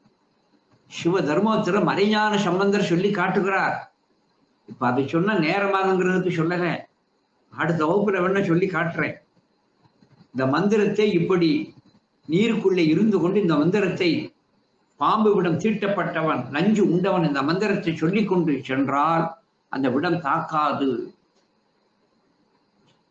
சிவ தர்மத்துல மறைஞான சம்பந்தர் சொல்லி காட்டுகிறார் இப்ப அதை சொன்ன நேரமாகுங்கிறதுக்கு சொல்லல அடுத்த வகுப்புல வேணா சொல்லி காட்டுறேன் இந்த மந்திரத்தை இப்படி நீருக்குள்ளே இருந்து கொண்டு இந்த மந்திரத்தை பாம்பு விடம் தீட்டப்பட்டவன் நஞ்சு உண்டவன் இந்த மந்திரத்தை சொல்லிக் கொண்டு சென்றால் அந்த விடம் தாக்காது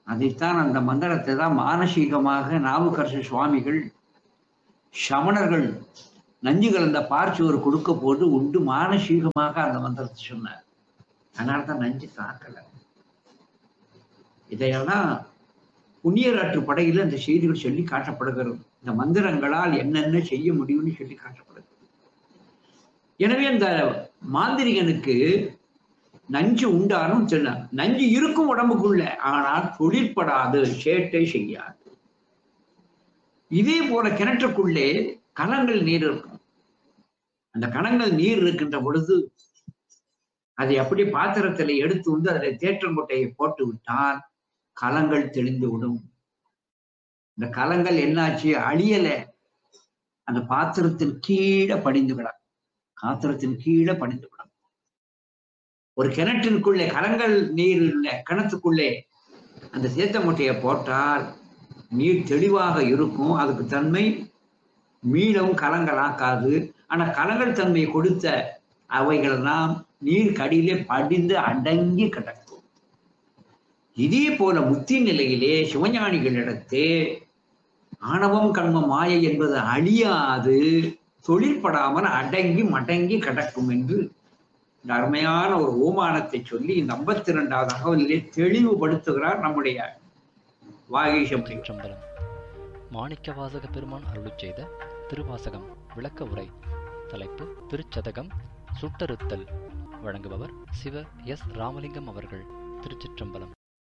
அதைத்தான் அந்த மந்திரத்தை தான் மானசீகமாக நாவுக்கரசு சுவாமிகள் சமணர்கள் நஞ்சு கலந்த பார்ச்சுவர் கொடுக்க போட்டு உண்டு மானசீகமாக அந்த மந்திரத்தை சொன்னார் அதனால தான் நஞ்சு தாக்கல இதையெல்லாம் புண்ணியராற்று படையில இந்த செய்திகள் சொல்லி காட்டப்படுகிறது இந்த மந்திரங்களால் என்னென்ன செய்ய முடியும்னு சொல்லி காட்டப்படுகிறது எனவே இந்த மாந்திரிகனுக்கு நஞ்சு உண்டானும் சொன்னார் நஞ்சு இருக்கும் உடம்புக்குள்ள ஆனால் தொழிற்படாது சேட்டை செய்யாது இதே போல கிணற்றுக்குள்ளே கலங்கள் நீர் இருக்கும் அந்த கணங்கள் நீர் இருக்கின்ற பொழுது அதை அப்படி பாத்திரத்துல எடுத்து வந்து அதில் தேற்றங்கொட்டையை போட்டு விட்டால் கலங்கள் தெளிந்து விடும் இந்த கலங்கள் என்னாச்சு அழியல அந்த பாத்திரத்தின் கீழே படிந்து விடும் பாத்திரத்தின் கீழே படிந்து விடும் ஒரு கிணற்றிற்குள்ளே கலங்கள் நீர் உள்ள கிணத்துக்குள்ளே அந்த சேத்த முட்டையை போட்டால் நீர் தெளிவாக இருக்கும் அதுக்கு தன்மை மீளவும் கலங்களாக்காது ஆனா கலங்கள் தன்மை கொடுத்த அவைகள் எல்லாம் நீர் கடியிலே படிந்து அடங்கி கிடக்கும் இதே போல முத்தி நிலையிலே சிவஞானிகளிடத்தே ஆணவம் கண்ம மாயை என்பது அழியாது தொழிற்படாமல் அடங்கி மடங்கி கிடக்கும் என்று இந்த அருமையான ஒரு ஓமானத்தை சொல்லி இந்த ஐம்பத்தி இரண்டாவது தகவலிலே தெளிவுபடுத்துகிறார் நம்முடைய வாகீசம் திருச்சிற்றம்பலம் மாணிக்கவாசக பெருமான் அருளிச் செய்த திருவாசகம் விளக்க உரை தலைப்பு திருச்சதகம் சுட்டறுத்தல் வழங்குபவர் சிவ எஸ் ராமலிங்கம் அவர்கள் திருச்சிற்றம்பலம்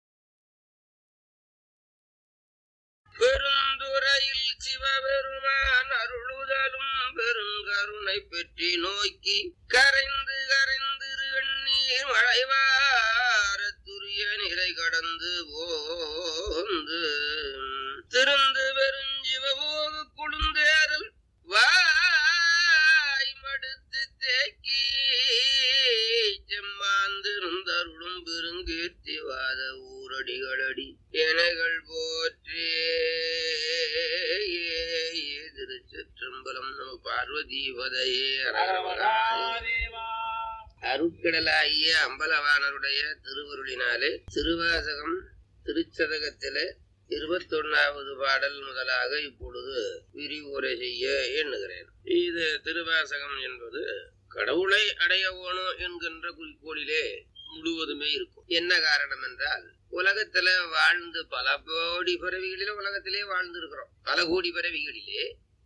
பெருந்துறையில் சிவபெருமான் அருளுதலும் பெருங்கருணை பெற்றி நோக்கி கரைந்து கரைந்து வெண்ணீர் மழைவார துரிய நிலை கடந்து போந்து திருந்து பெருஞ்சிவபோக குழுந்தேறல் வாய் மடுத்து தேக்கி செம்மாந்திருந்தருளும் பெருங்கீர்த்திவாத ஊரடிகளடி எனைகள் போற்றே திருச்சிற்றம்பலம் நம பார்வதீபதையே அருட்கடலாகிய அம்பலவாணருடைய திருவருளினாலே திருவாசகம் திருச்சதகத்திலே இருபத்தொன்னாவது பாடல் முதலாக இப்பொழுது விரிவுரை செய்ய எண்ணுகிறேன் இது திருவாசகம் என்பது கடவுளை அடைய வேணும் என்கின்ற குறிக்கோளிலே முழுவதுமே இருக்கும் என்ன காரணம் என்றால் உலகத்துல வாழ்ந்து பல கோடி பிறவிகளிலே உலகத்திலே வாழ்ந்து இருக்கிறோம் பல கோடி பிறவிகளிலே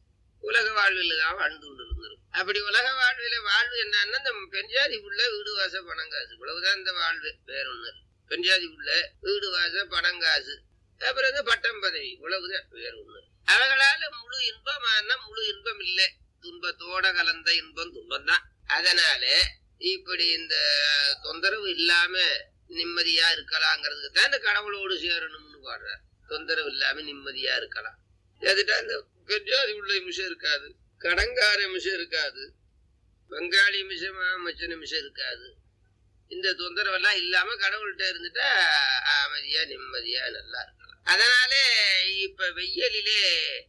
உலக வாழ்வில் தான் வாழ்ந்து கொண்டு இருந்திருக்கும் அப்படி உலக வாழ்வில வாழ்வு என்னன்னா இந்த பெண்ஜாதி உள்ள வீடு வாச பணங்காசு இவ்வளவுதான் இந்த வாழ்வு வேற ஒண்ணு இல்ல. பெண்ஜாதி உள்ள வீடு வாச பணங்காசு அப்புறம் இந்த பட்டம் பதவி இவ்வளவுதான் வேற ஒண்ணு இல்ல. அவர்களால முழு இன்பம் ஆனா முழு இன்பம் இல்லை துன்பத்தோட கலந்த இன்பம் துன்பம் தான் அதனால இப்படி இந்த தொந்தரவு இல்லாம நிம்மதியா இருக்கலாங்கிறதுக்கு தான் இந்த கடவுளோடு சேரணும்னு பாடுறார் தொந்தரவு இல்லாம நிம்மதியா இருக்கலாம் எதுட்டா இந்த பெஞ்சாதி உள்ள மிஷம் இருக்காது கடங்கார மிஷம் இருக்காது பங்காளி மிஷம் மச்சன மிஷம் இருக்காது இந்த தொந்தரவெல்லாம் இல்லாம கடவுள்கிட்ட இருந்துட்டா அமைதியா நிம்மதியா நல்லா இருக்கலாம் அதனாலே இப்ப வெயிலிலே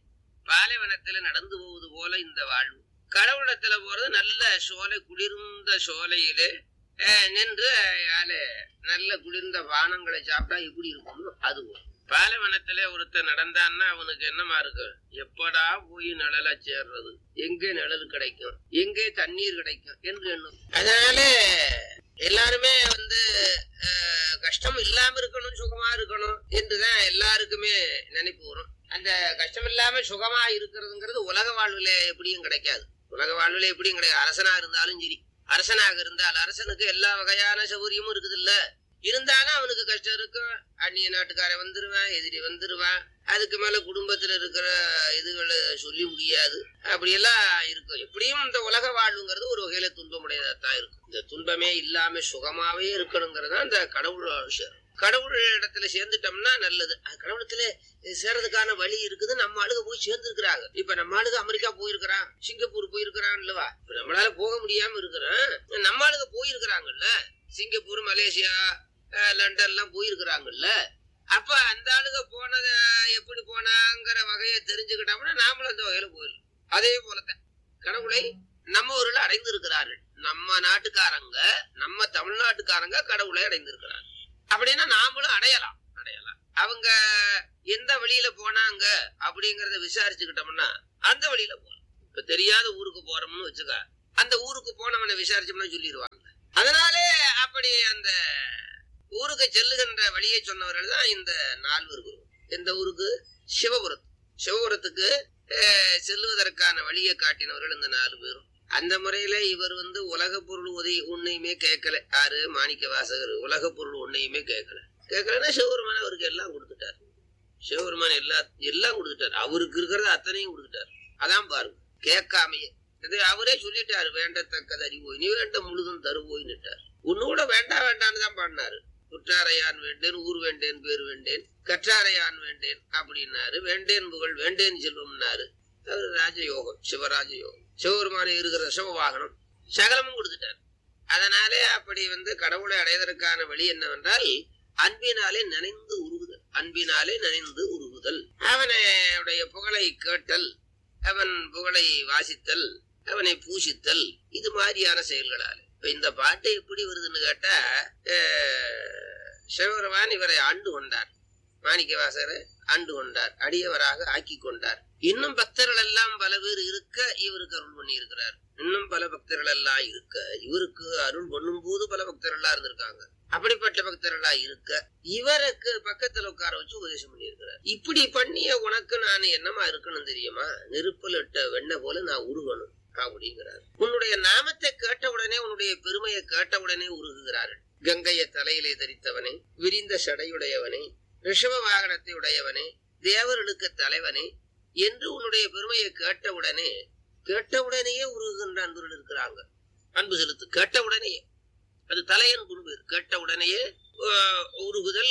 பாலைவனத்துல நடந்து போவது போல இந்த வாழ்வு கடவுளத்துல போறது நல்ல சோலை குளிர்ந்த சோலையிலே அஹ், நின்று யால நல்ல குளிர்ந்த பானங்களை சாப்பிட்டா எப்படி இருக்கும் அது போல. பாலைவனத்திலே ஒருத்தன் நடந்தான்னா அவனுக்கு என்னமா இருக்கும் எப்படா போய் நிழலா சேர்றது எங்கே நிழல் கிடைக்கும் எங்கே தண்ணீர் கிடைக்கும் என்று எண்ணும் அதனால எல்லாருமே வந்து அஹ், கஷ்டம் இல்லாம இருக்கணும் சுகமா இருக்கணும் என்றுதான் எல்லாருக்குமே நினைப்பு வரும் அந்த கஷ்டம் இல்லாம சுகமா இருக்கிறதுங்கிறது உலக வாழ்வுல எப்படியும் கிடைக்காது உலக வாழ்வுல எப்படியும் கிடையாது அரசனா இருந்தாலும் சரி அரசனாக இருந்தால் அரசனுக்கு எல்லா வகையான சௌகரியமும் இருக்குது இல்ல இருந்தாலும் அவனுக்கு கஷ்டம் இருக்கும் அந்நிய நாட்டுக்காரன் வந்துருவான் எதிரி வந்துருவான் அதுக்கு மேல குடும்பத்துல இருக்கிற இதுகளை சொல்லி முடியாது அப்படியெல்லாம் இருக்கும் எப்படியும் இந்த உலக வாழ்வுங்கிறது ஒரு வகையில துன்பமுடையதான் இருக்கும் இந்த துன்பமே இல்லாம சுகமாவே இருக்கணுங்கிறது தான் இந்த கடவுள் விஷயம் கடவுள் இடத்துல சேர்ந்துட்டோம்னா நல்லது அது கடவுளத்துல சேர்றதுக்கான வழி இருக்குது நம்ம ஆளுக போய் சேர்ந்துருக்கிறாங்க இப்ப நம்ம ஆளுக அமெரிக்கா போயிருக்கிறான் சிங்கப்பூர் போயிருக்கிறான் இல்லவா இப்ப நம்மளால போக முடியாம இருக்கிறோம் நம்ம ஆளுக போயிருக்கிறாங்கல்ல சிங்கப்பூர் மலேசியா அஹ், லண்டன் எல்லாம் போயிருக்கிறாங்கல்ல அப்ப அந்த ஆளுக போனத எப்படி போனாங்கிற வகையை தெரிஞ்சுக்கிட்டோம்னா நாமளும் அந்த வகையில போயிடலாம் அதே போலத்தான் கடவுளை நம்ம ஊர்ல அடைந்திருக்கிறார்கள் நம்ம நாட்டுக்காரங்க நம்ம தமிழ்நாட்டுக்காரங்க கடவுளை அடைந்திருக்கிறாங்க அப்படின்னா நாமளும் அடையலாம் அடையலாம் அவங்க எந்த வழியில போனாங்க அப்படிங்கறத விசாரிச்சுக்கிட்டோம்னா அந்த வழியில போகலாம் இப்ப தெரியாத ஊருக்கு போறோம்னு வச்சுக்க அந்த ஊருக்கு போனவனை விசாரிச்சோம்னா சொல்லிடுவாங்க அதனாலே அப்படி அந்த ஊருக்கு செல்லுகின்ற வழியை சொன்னவர்கள் தான் இந்த நால்வர் குரு எந்த ஊருக்கு சிவபுரத்து சிவபுரத்துக்கு அஹ், செல்லுவதற்கான வழியை காட்டினவர்கள் இந்த நாலு பேரும் அந்த முறையில இவர் வந்து உலக பொருள் உதவி ஒன்னையுமே கேட்கல யாரு மாணிக்க வாசகர் உலக பொருள் ஒன்னையுமே கேட்கல கேட்கலன்னா சிவபெருமான் அவருக்கு எல்லாம் கொடுத்துட்டார் சிவபெருமான் எல்லா எல்லாம் கொடுத்துட்டாரு அவருக்கு இருக்கிறத அத்தனையும் கொடுத்துட்டாரு அதான் பாருங்க கேட்காமையே இது அவரே சொல்லிட்டாரு வேண்டத்தக்கது அறிவோய் நீ வேண்ட முழுதும் தருவோய்னுட்டார் ஒண்ணு கூட வேண்டாம் வேண்டான்னு தான் பாடினாரு குற்றாரையான் வேண்டேன் ஊர் வேண்டேன் பேர் வேண்டேன் கற்றாரையான் வேண்டேன் அப்படின்னாரு வேண்டேன் புகழ் வேண்டேன் செல்வம்னாரு அது ராஜயோகம் சிவராஜ யோகம் சிவபெருமான இருக்கிற சிவ வாகனம் சகலமும் கொடுத்துட்டார் அதனாலே அப்படி வந்து கடவுளை அடைவதற்கான வழி என்னவென்றால் அன்பினாலே நனைந்து உருகுதல் அன்பினாலே நனைந்து உருகுதல் அவனுடைய புகழை கேட்டல் அவன் புகழை வாசித்தல் அவனை பூசித்தல் இது மாதிரியான செயல்களால் இப்ப இந்த பாட்டு எப்படி வருதுன்னு கேட்டா அஹ், சிவபெருமான் இவரை ஆண்டு கொண்டார் மாணிக்க வாசகரை ஆண்டு கொண்டார் அடியவராக ஆக்கி கொண்டார் இன்னும் பக்தர்கள் எல்லாம் பல பேர் இருக்க இவருக்கு அருள் பண்ணி இருக்கிறார் இன்னும் பல பக்தர்கள் எல்லாம் இருக்க இவருக்கு அருள் பண்ணும் போது பல பக்தர்கள் எல்லாம் இருந்திருக்காங்க அப்படிப்பட்ட பக்தர்களா இருக்க இவருக்கு பக்கத்துல உட்கார வச்சு உபதேசம் பண்ணியிருக்கிறார் இப்படி பண்ணிய உனக்கு நான் என்னமா இருக்கணும் தெரியுமா நெருப்புல இட்ட வெண்ணெய் போல நான் உருகணும் அப்படிங்கிறார் உன்னுடைய நாமத்தை கேட்ட உடனே உன்னுடைய பெருமையை கேட்ட உடனே உருகுகிறார்கள் கங்கைய தலையிலே தரித்தவனே விரிந்த சடையுடையவனே ரிஷப வாகனத்தை உடையவனே தேவர்களுக்கு தலைவனே என்று உன்னுடைய பெருமையை கேட்ட உடனே கேட்ட உடனேயே உருகுகின்ற அன்பர்கள் இருக்கிறாங்க அன்பு செலுத்து கேட்ட உடனேயே அது தலையன் குன்பு கேட்ட உடனேயே ஆஹ், உருகுதல்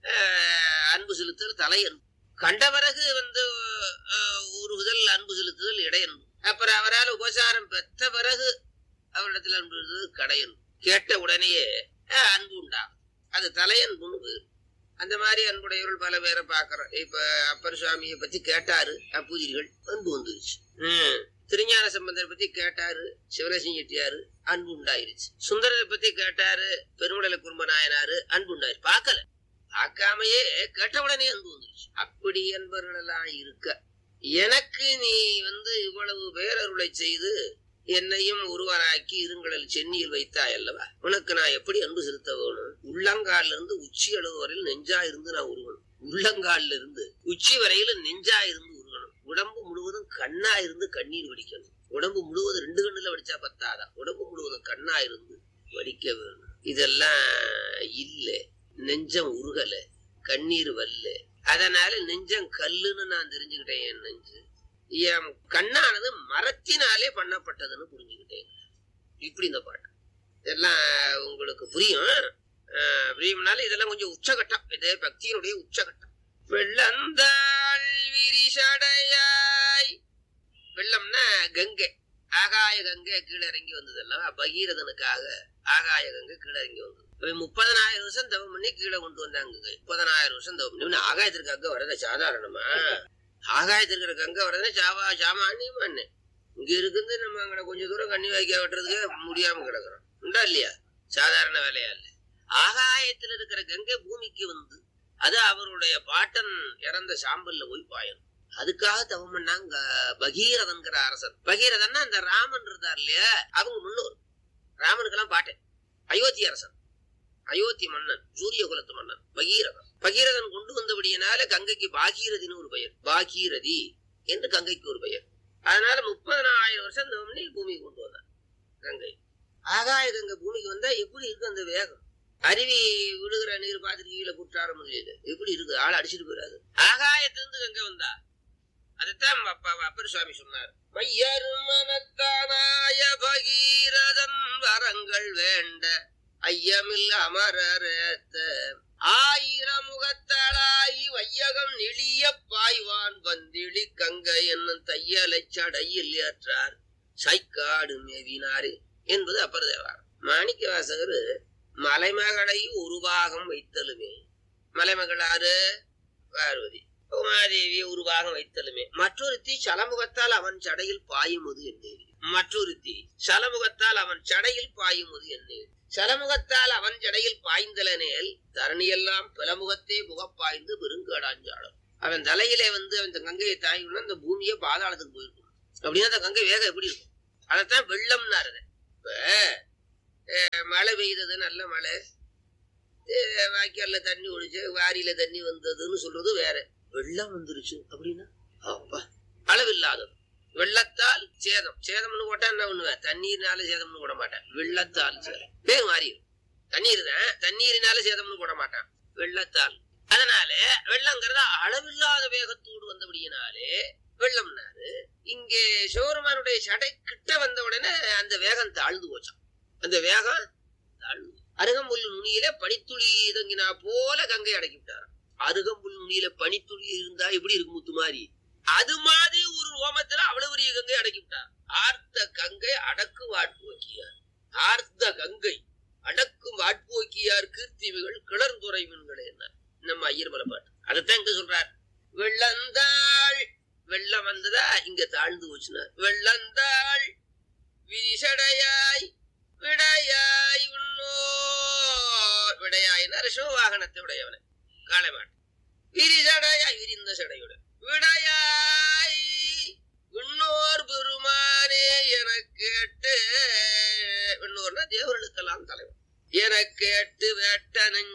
ஆஹ், அன்பு செலுத்தல் தலையன் கண்ட பிறகு வந்து ஆஹ், உருகுதல் அன்பு செலுத்துதல் இடையன் அப்புறம் அவரால் உபசாரம் பெற்ற பிறகு அவரிடத்தில் அன்பு செலுத்துவது கடையன் கேட்ட உடனேயே ஆஹ், அன்பு உண்டாகும் அது தலையன் குன்பு அந்த மாதிரி அன்புடையவர்கள் பல பேரை பாக்குறோம் இப்ப அப்பர் சுவாமியை பத்தி கேட்டாரு அப்பூஜிகள் அன்பு வந்துருச்சு ஹம். திருஞான சம்பந்தரை பத்தி கேட்டாரு சிவரசிங் செட்டியாரு அன்பு உண்டாயிருச்சு சுந்தரரை பத்தி கேட்டாரு பெருமடல குடும்ப நாயனாரு அன்பு உண்டாயிரு பார்க்கல பார்க்காமையே கேட்ட உடனே அன்பு வந்துருச்சு அப்படி என்பவர்கள் எல்லாம் இருக்க எனக்கு நீ வந்து இவ்வளவு பேரருளை செய்து என்னையும் ஒருவராக்கி இருங்களில் சென்னியில் வைத்தாய் அல்லவா உனக்கு நான் எப்படி அன்பு செலுத்த வேணும் உள்ளங்கால்ல இருந்து உச்சி அளவு வரையில் நெஞ்சா இருந்து நான் உருகணும் உள்ளங்கால்ல இருந்து உச்சி வரையில நெஞ்சா இருந்து உருகணும் உடம்பு முழுவதும் கண்ணா இருந்து கண்ணீர் வடிக்கணும் உடம்பு முழுவதும் ரெண்டு கண்ணுல வடிச்சா பத்தாதா உடம்பு முழுவதும் கண்ணா இருந்து வடிக்க வேணும் இதெல்லாம் இல்ல நெஞ்சம் உருகல கண்ணீர் வல்ல அதனால நெஞ்சம் கல்லுன்னு நான் தெரிஞ்சுக்கிட்டேன் என் நெஞ்சு என் கண்ணானது மரத்தினாலே பண்ணப்பட்டதுன்னு புரிஞ்சுக்கிட்டேன் இப்படி இந்த பாட்டு இதெல்லாம் உங்களுக்கு புரியும் அஹ் புரியும்னால இதெல்லாம் கொஞ்சம் உச்சகட்டம் இது பக்தியினுடைய உச்சகட்டம் வெள்ளந்தாள் விரிசடையாய் வெள்ளம்னா கங்கை ஆகாய கங்கை கீழே இறங்கி வந்தது அல்லவா பகீரதனுக்காக ஆகாய கங்கை கீழே இறங்கி வந்தது இவன் முப்பதனாயிரம் வருஷம் தவம் பண்ணி கீழே கொண்டு வந்தாங்க கங்கை. முப்பதனாயிரம் வருஷம் தவம் பண்ணி இவன் ஆகாயத்திற்கு அங்க வரத சாதாரணமா ஆகாயத்திற்கு இருக்கிற கங்கை வரதுன்னா சாவா சாமானியமா என்ன இங்க இருக்குது நம்ம அங்க கொஞ்சம் தூரம் கண்ணி வைக்க வெட்டுறதுக்கு முடியாம கிடக்குறோம் உண்டா இல்லையா சாதாரண வேலையா இல்ல ஆகாயத்துல இருக்கிற கங்கை பூமிக்கு வந்து அது அவருடைய பாட்டன் இறந்த சாம்பல்ல போய் பாயணும் அதுக்காக தவம் பண்ணாங்க பகீரதன்கிற அரசன் பகீரதன்னா அந்த ராமன் இருந்தார் இல்லையா அவங்க முன்னோர் ராமனுக்கெல்லாம் பாட்டன் அயோத்தி அரசன் அயோத்தி மன்னன் சூரிய குலத்து மன்னன் பகீரதன் பகீரதன் கொண்டு வந்தபடியினால கங்கைக்கு பாகீரதின்னு ஒரு பெயர் பாகீரதி என்று கங்கைக்கு ஒரு பெயர் அதனால முப்பதனாயிரம் வருஷம் தவம் பண்ணி பூமிக்கு கொண்டு வந்தான் கங்கை ஆகாய கங்கை பூமிக்கு வந்தா எப்படி இருக்கு அந்த வேகம் அருவி விழுகிற நீர் பார்த்துட்டு கீழே குற்றாரம் முதலியது எப்படி இருக்கு ஆள் அடிச்சிட்டு போயிடாது ஆகாயத்திலிருந்து கங்கை வந்தா அதைத்தான் அப்பா அப்பர் சுவாமி சொன்னார் மையர் மனத்தானாய பகீரதன் வரங்கள் வேண்ட ஐயமில் அமரரேத்த ஆயிரம் முகத்தளாய் வையகம் நெளிய பாய்வான் வந்திழி கங்கை என்னும் தையலை சடையில் ஏற்றார் சைக்காடு மேவினாரே என்பது அப்பர் தேவாரம் மாணிக்க வாசகர் மலைமகளை ஒரு பாகம் வைத்தலுமே மலைமகளாறு பார்வதி உமாதேவி ஒரு பாகம் வைத்தலுமே மற்றொருத்தி சலமுகத்தால் அவன் சடையில் பாயுமது என்னேரி மற்றொருத்தி சலமுகத்தால் அவன் சடையில் பாயுமது என்னேரி சலமுகத்தால் அவன் ஜடை இடையில் பாய்ந்தலனேல் தரணியெல்லாம் பிளமுகத்தே புகப்பாய்ந்து பெருங்கடாஞ்சாளம் அவன் தலையிலே வந்து அவன் இந்த கங்கையை தாங்கினா அந்த பூமியே பாதாளத்துக்கு போயிருக்கும் அப்படின்னா அந்த கங்கை வேகம் எப்படி இருக்கும் அதைத்தான் வெள்ளம்னாரு இப்ப அஹ், மழை பெய்தது நல்ல மழை அஹ், வாய்க்கால்ல தண்ணி ஒழிச்சு வாரியில தண்ணி வந்ததுன்னு சொல்றது வேற வெள்ளம் வந்துருச்சு அப்படின்னா அப்பா அளவில்லாதது வெள்ளத்தால் சேதம் சேதம்னு போட்டா என்ன பண்ணுவேன் தண்ணீர்னால சேதம்னு போட மாட்டேன் வெள்ளத்தால் சேதம் பேர் மாறிடும் தண்ணீர் தான் தண்ணீரினால சேதம்னு போட மாட்டான் வெள்ளத்தால் அதனால வெள்ளங்கிறத அளவில்லாத வேகத்தோடு வந்தபடியினாலே வெள்ளம்னாரு இங்கே சிவருமானுடைய சடை கிட்ட வந்த உடனே அந்த வேகம் தாழ்ந்து போச்சான் அந்த வேகம் தாழ்ந்து அருகம்புல் நுனியில பனித்துளி தங்கினா போல கங்கை அடக்கி விட்டாராம் அருகம்புல் நுனியில பனித்துளி இருந்தா எப்படி இருக்கும் முத்து மாதிரி அது மாதிரி ஒரு ரோமத்துல அவ்வளவு பெரிய கங்கை அடக்கி விட்டார் ஆர்த்த கங்கை அடக்கு வாட்போக்கியார் ஆர்த்த கங்கை அடக்கும் வாட்போக்கியார் கீர்த்திமிகள் கிளர்ந்துரை மீன்களே என்ன நம்ம ஐயர்மலை பாட்டு அதைத்தான் இங்க சொல்றார் வெள்ளந்தாள் வெள்ளம் வந்ததா இங்க தாழ்ந்து போச்சுனார் வெள்ளந்தாள் விரிசடையாய் விடையாய் உன்னோர் விடையாயினார் சிவவாகனத்தை உடையவனை காளைமான் விரிசடையாய் விரிந்த சடையுடன் விடையாய் விண்ணோர் பெருமானே என கேட்டு விண்ணோர்னா தேவர்களுக்கெல்லாம் தலைவர் என கேட்டு வேட்ட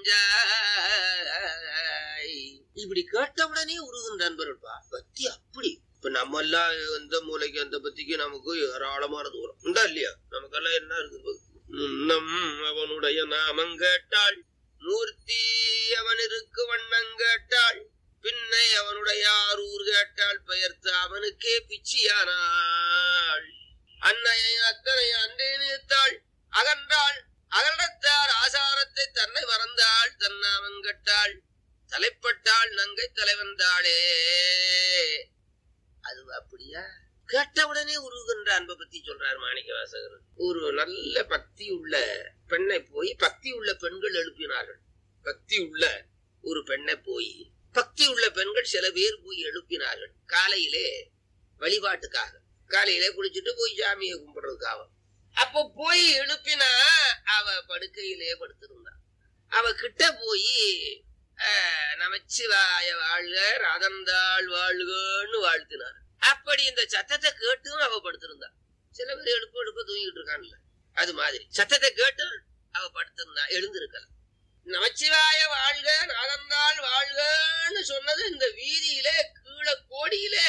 நெஞ்சாய் இப்படி கேட்டவுடனே உருகும் நண்பர்கள்ப்பா பத்தி அப்படி இப்ப நம்ம எல்லாம் எந்த மூலைக்கு அந்த பத்திக்கு நமக்கு ஏராளமான தூரம் உண்டா இல்லையா நமக்கெல்லாம் என்ன இருக்குது பக்தி? முன்னம் அவனுடைய நாமம் கேட்டாள் மூர்த்தி அவனிருக்கு வண்ணம் கேட்டாள் பின்னை அவனுடைய ஆரூர் கேட்டாள் பெயர்த்து அவனுக்கே பிச்சியானாள் அன்னையை அத்தனை அன்றே நிறுத்தாள் அகன்றாள் அகண்டத்தார் ஆசாரத்தை தன்னை மறந்தாள் தன்னாமம் கட்டாள் தலைப்பட்டாள் நங்கை தலைவந்தாளே அது அப்படியா கேட்டவுடனே உருகுகின்ற அன்பை பத்தி சொல்றார் மாணிக்க வாசகர் ஒரு நல்ல பக்தி உள்ள பெண்ணை போய் பக்தி உள்ள பெண்கள் எழுப்பினார்கள் பக்தி உள்ள ஒரு பெண்ணை போய் பக்தி உள்ள பெண்கள் சில பேர் போய் எழுப்பினார்கள் காலையிலே வழிபாட்டுக்காக காலையிலே குளிச்சுட்டு போய் சாமியை கும்பிடுறதுக்காக அப்ப போய் எழுப்பினா அவ படுக்கையிலே படுத்திருந்தா அவ கிட்ட போய் ஆஹ், நமச்சிவாய வாழ்க ராதந்தாள் வாழ்கன்னு வாழ்த்தினார் அப்படி இந்த சத்தத்தை கேட்டும் அவ படுத்திருந்தா சில பேர் எழுப்ப எழுப்ப தூங்கிட்டு இருக்கான்ல அது மாதிரி சத்தத்தை கேட்டு அவ படுத்திருந்தா எழுந்திருக்கல நமச்சிவாய வாழ்க ராதந்தாள் வாழ்கன்னு சொன்னது இந்த வீதியில கீழே கோடியிலே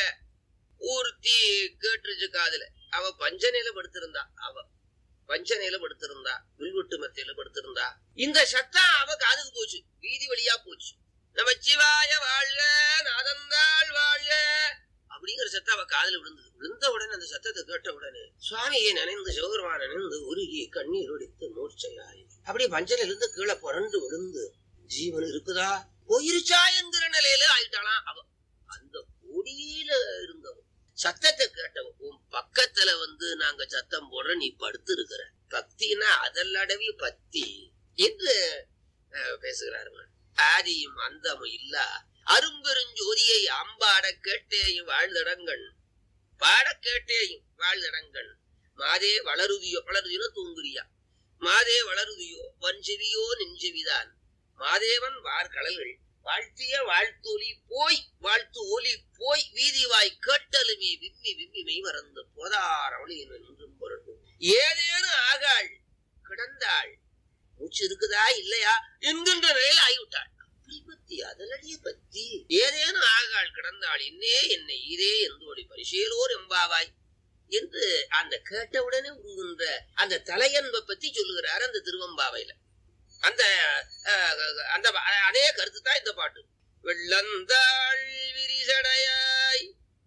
ஊர்த்தி கேட்டுருச்சு காதுல அவ பஞ்சனையில படுத்திருந்தா அவ பஞ்சனையில படுத்திருந்தா வில்வெட்டு மெத்தையில படுத்திருந்தா இந்த சத்தம் அவ காதுக்கு போச்சு வீதி வழியா போச்சு நமச்சிவாய வாழ்க நாதந்தாள் வாழ்க அப்படிங்கிற சத்தம் அவ காதுல விழுந்தது விழுந்த உடனே அந்த சத்தத்தை கேட்ட உடனே சுவாமியை நினைந்து சிவபெருமான் நினைந்து உருகி கண்ணீர் ஒடித்து மூர்ச்சையாய் அப்படியே பஞ்சனையில இருந்து கீழே புரண்டு விழுந்து ஜீவன் இருக்குதா போயிருச்சா என்கிற நிலையில ஆயிட்டாளாம் அவ அந்த கொடியில இருந்தவன் சத்தத்தை கேட்டவன் உன் பக்கத்துல வந்து நாங்க சத்தம் போடுற நீ படுத்து இருக்கிற பக்தினா அதல்லடவி பக்தி என்று அஹ், பேசுகிறார்கள் ஆதியும் அந்தமும் இல்ல அரும்பெருஞ்சோதியை அம்பாட கேட்டேயும் வாழ்தடங்கண் பாட கேட்டேயும் வாழ்தடங்கண் மாதே வளருதியோ வளருதியோ தூங்குறியா மாதே வளருதியோ வஞ்செவியோ நெஞ்செவிதான் மாதேவன் வார்கடல்கள் வாழ்த்திய வாழ்த்தொலி போய் வாழ்த்து ஒலி போய் வீதி வாய் கேட்டலுமே விம்மி விம்மி மெய் மறந்து போதார் அவளியின் என்றும் பொருள் ஏதேனும் ஆகாள் கிடந்தாள் மூச்சு இருக்குதா இல்லையா என்கின்ற நிலையில் ஆகிவிட்டாள் அப்படி பத்தி அதலடிய பத்தி ஏதேனும் ஆகாள் கிடந்தாள் என்னே என்னை இதே எந்தோடி பரிசேலோர் எம்பாவாய் என்று அந்த கேட்டவுடனே உருகின்ற அந்த தலையன்பை பத்தி சொல்லுகிறார் அந்த திருவம்பாவையில அந்த அஹ், அந்த அதே கருத்து தான் இந்த பாட்டு வெள்ளந்தாள் விரிசடையாய்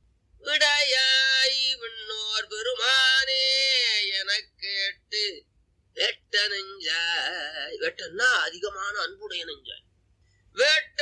விடையாய் விண்ணோர் பெருமானே என கேட்டு வெட்ட நெஞ்சாய் வெட்டன்னா அதிகமான அன்புடைய நெஞ்சாய் வெட்ட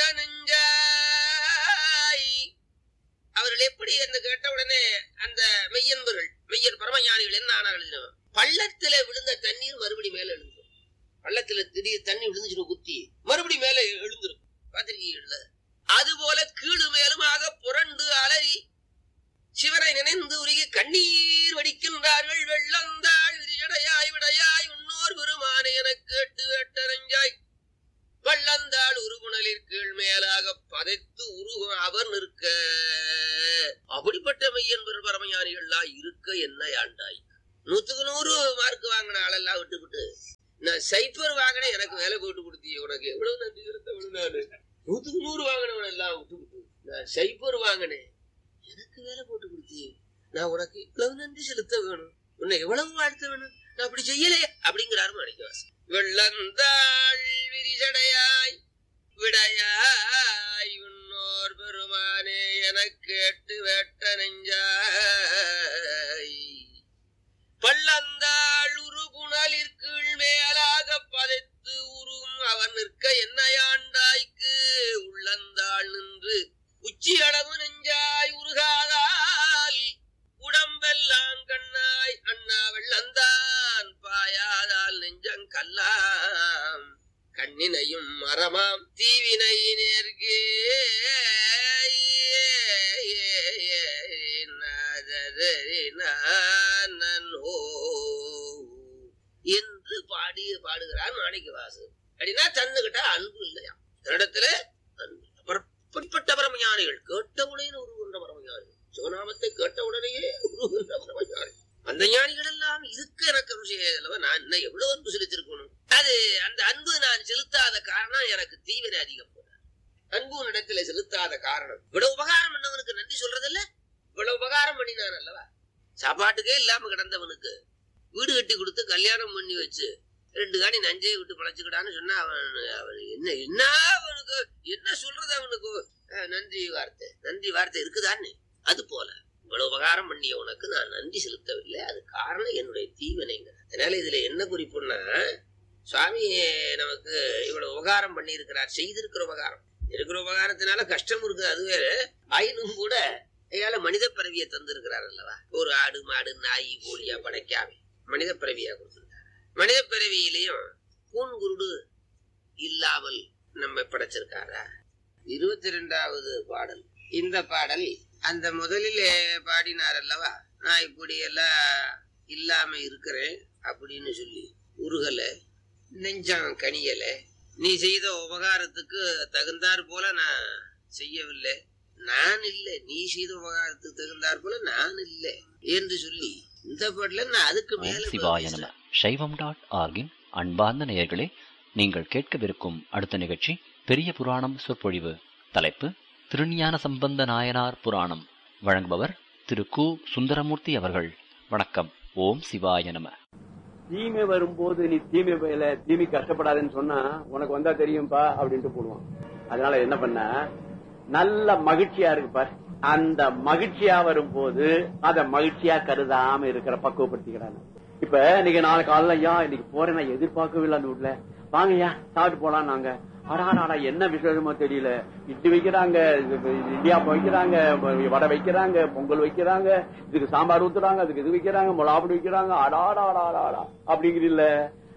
நெஞ்சாய் அவர்கள் எப்படி என்று கேட்ட உடனே அந்த மெய்யன்பர்கள் மெய்யன் பரமஞானிகள் என்ன ஆனார்கள் தெரியுமா? பள்ளத்திலே விழுந்த தண்ணீர் மறுபடி மேல எழுந்துரும் பள்ளத்துல திடீர் தண்ணி விழுந்துச்சு குத்தி மறுபடி மேல எழுந்திருக்கும் பாத்திருக்கீங்கல்ல அதுபோல கீழு மேலுமாக புரண்டு அலறி சிவனை நினைந்து உருகி கண்ணீர் வடிக்கின்றார்கள் வெள்ளந்தாள் விரிஜடையாய் விடையாய் உன்னோர் பெருமானை என கேட்டு வெட்டனை என்ன ஆண்டாய் நூத்துக்கு நூறு மார்க் வாங்கின ஆளெல்லாம் விட்டுவிட்டு நான் சைப்பர் வாங்கினேன் எனக்கு வேலை போட்டு கொடுத்தீங்க உனக்கு எவ்வளவு நன்றி செலுத்தவனு நானு நூத்துக்கு நூறு வாங்கினவன் எல்லாம் விட்டுவிட்டு நான் சைப்பர் வாங்கினேன் எனக்கு வேலை போட்டு கொடுத்தீங்க நான் உனக்கு இவ்வளவு நன்றி செலுத்த வேணும் உன்னை எவ்வளவு வாழ்த்த வேணும் நான் அப்படி செய்யலையே அப்படிங்கிறாரு மாணிக்கவாசன் வெள்ளந்தாள் விரிசடையாய் விடையாய் உன்னோர் பெருமானே எனக் கேட்டு வெட்ட நெஞ்சாய் பள்ளந்தாள் உருகுணலிற்கீழ் மேலாக பதைத்து உருவும் அவன் நிற்க என்னையாண்டாய்க்கு உள்ளந்தாள் நின்று உச்சி அளவு நெஞ்சாய் உருகாதால் உடம்பெல்லாம் கண்ணாய் அண்ணா வெள்ளந்தான் பாயாதால் நெஞ்சங் கல்லாம் கண்ணினையும் மரமாம் தீவினை நேர்கே என்று பாடி பாடுகிறார் மாணிக்கவாசு அப்படின்னா தன்னுகிட்ட அன்பு இல்லையா தன்னிடத்துல அன்பு இல்லை. அப்புறம் பிற்பட்ட பரமஞானிகள் கேட்டவுடனே உருகின்ற பரமஞானிகள் சிவநாமத்தை கேட்டவுடனேயே உருகின்ற பரமஞானி அந்த ஞானிகள் எல்லாம் இதுக்கு எனக்கு அருள் செய்யலவா நான் இன்னும் எவ்வளவு அன்பு செலுத்திருக்கணும் அது அந்த அன்பு நான் செலுத்தாத காரணம் எனக்கு தீவிர அதிகம் போல அன்பு இடத்துல செலுத்தாத காரணம் இவ்வளவு உபகாரம் பண்ணவனுக்கு நன்றி சொல்றதில்ல இவ்வளவு உபகாரம் பண்ணினான் அல்லவா சாப்பாட்டுக்கே இல்லாம கிடந்தவனுக்கு வீடு கட்டி கொடுத்து கல்யாணம் பண்ணி வச்சு ரெண்டு காணி நஞ்சையை விட்டு பழச்சுக்கிட்டான்னு சொன்னா அவன் அவன் என்ன என்ன அவனுக்கு என்ன சொல்றது அவனுக்கு அஹ், நன்றி வார்த்தை நன்றி வார்த்தை இருக்குதான்னு அது போல இவ்வளவு உபகாரம் பண்ணிய உனக்கு நான் நன்றி செலுத்தவில்லை அது காரணம் என்னுடைய தீவனைங்க அதனால இதுல என்ன குறிப்புன்னா சுவாமி நமக்கு இவ்வளவு உபகாரம் பண்ணி இருக்கிறார் செய்திருக்கிற உபகாரம் இருக்கிற உபகாரத்தினால கஷ்டம் இருக்குது அது வேற ஆயினும் கூட ஐயால மனித பிறவியை தந்திருக்கிறார் அல்லவா ஒரு ஆடு மாடு நாய் கோழியா படைக்காம மனித பிறவியா கொடுத்திருக்காரு மனித பிறவியிலையும் கூன் குருடு இல்லாமல் நம்ம படைச்சிருக்காரா இருபத்தி ரெண்டாவது பாடல் இந்த பாடல் அந்த முதலில் பாடினார் அல்லவா நான் இப்படி எல்லாம் இல்லாம இருக்கிறேன் அப்படின்னு சொல்லி உருகல நெஞ்சம் கனியல நீ செய்த உபகாரத்துக்கு தகுந்தாற் போல நான் செய்யவில்லை நான் இல்லை நீ செய்த உபகாரத்துக்கு தகுந்தாற் போல நான் இல்லை என்று சொல்லி இந்த பாட்டுல நான் அதுக்கு மேல ஓம் சிவாய நம சைவம் டாட் ஆர்கின் அன்பார்ந்த நேயர்களே நீங்கள் கேட்கவிருக்கும் அடுத்த நிகழ்ச்சி பெரிய புராணம் சொற்பொழிவு தலைப்பு திருஞான சம்பந்த நாயனார் புராணம் வழங்குபவர் திரு கு சுந்தரமூர்த்தி அவர்கள் வணக்கம் ஓம் சிவாய நம தீமை வரும்போது நீ தீமை பயல தீமை கஷ்டப்படாதுன்னு சொன்னா உனக்கு வந்தா தெரியும்பா அப்படின்ட்டு போடுவான் அதனால என்ன பண்ண நல்ல மகிழ்ச்சியா இருக்குப்பா அந்த மகிழ்ச்சியா வரும்போது அத மகிழ்ச்சியா கருதாம இருக்கிற பக்குவப்படுத்திக்கிறாங்க இப்ப இன்னைக்கு நாளை காலைல ஐயா இன்னைக்கு போறேன் நான் எதிர்பார்க்கவே இல்லை அந்த வீட்ல வாங்கய்யா சாப்பிட்டு போலாம் நாங்க அடாடா என்ன விசேஷமோ தெரியல இட்லி வைக்கிறாங்க இது- இடியாப்பம் வைக்கிறாங்க வடை வைக்கிறாங்க பொங்கல் வைக்கிறாங்க இதுக்கு சாம்பார் ஊத்துறாங்க அதுக்கு இது வைக்கிறாங்க மிளகாப்பொடி வைக்கிறாங்க அடாடாடாடாடா அப்படிங்கிறீல்ல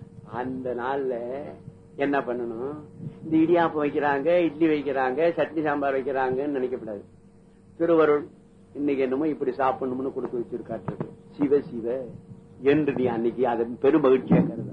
அந்த நாள்ல என்ன பண்ணணும் இந்த இடியாப்பம் வைக்கிறாங்க இட்லி வைக்கிறாங்க சட்னி சாம்பார் வைக்கிறாங்கன்னு நினைக்கப்படாது திருவருள் இன்னைக்கு என்னமோ இப்படி சாப்பிடணும்னு கொடுத்து வச்சிருக்காட்டு சிவ சிவ என்று நீ அன்னைக்கு அதை பெரும் மகிழ்ச்சியா கருத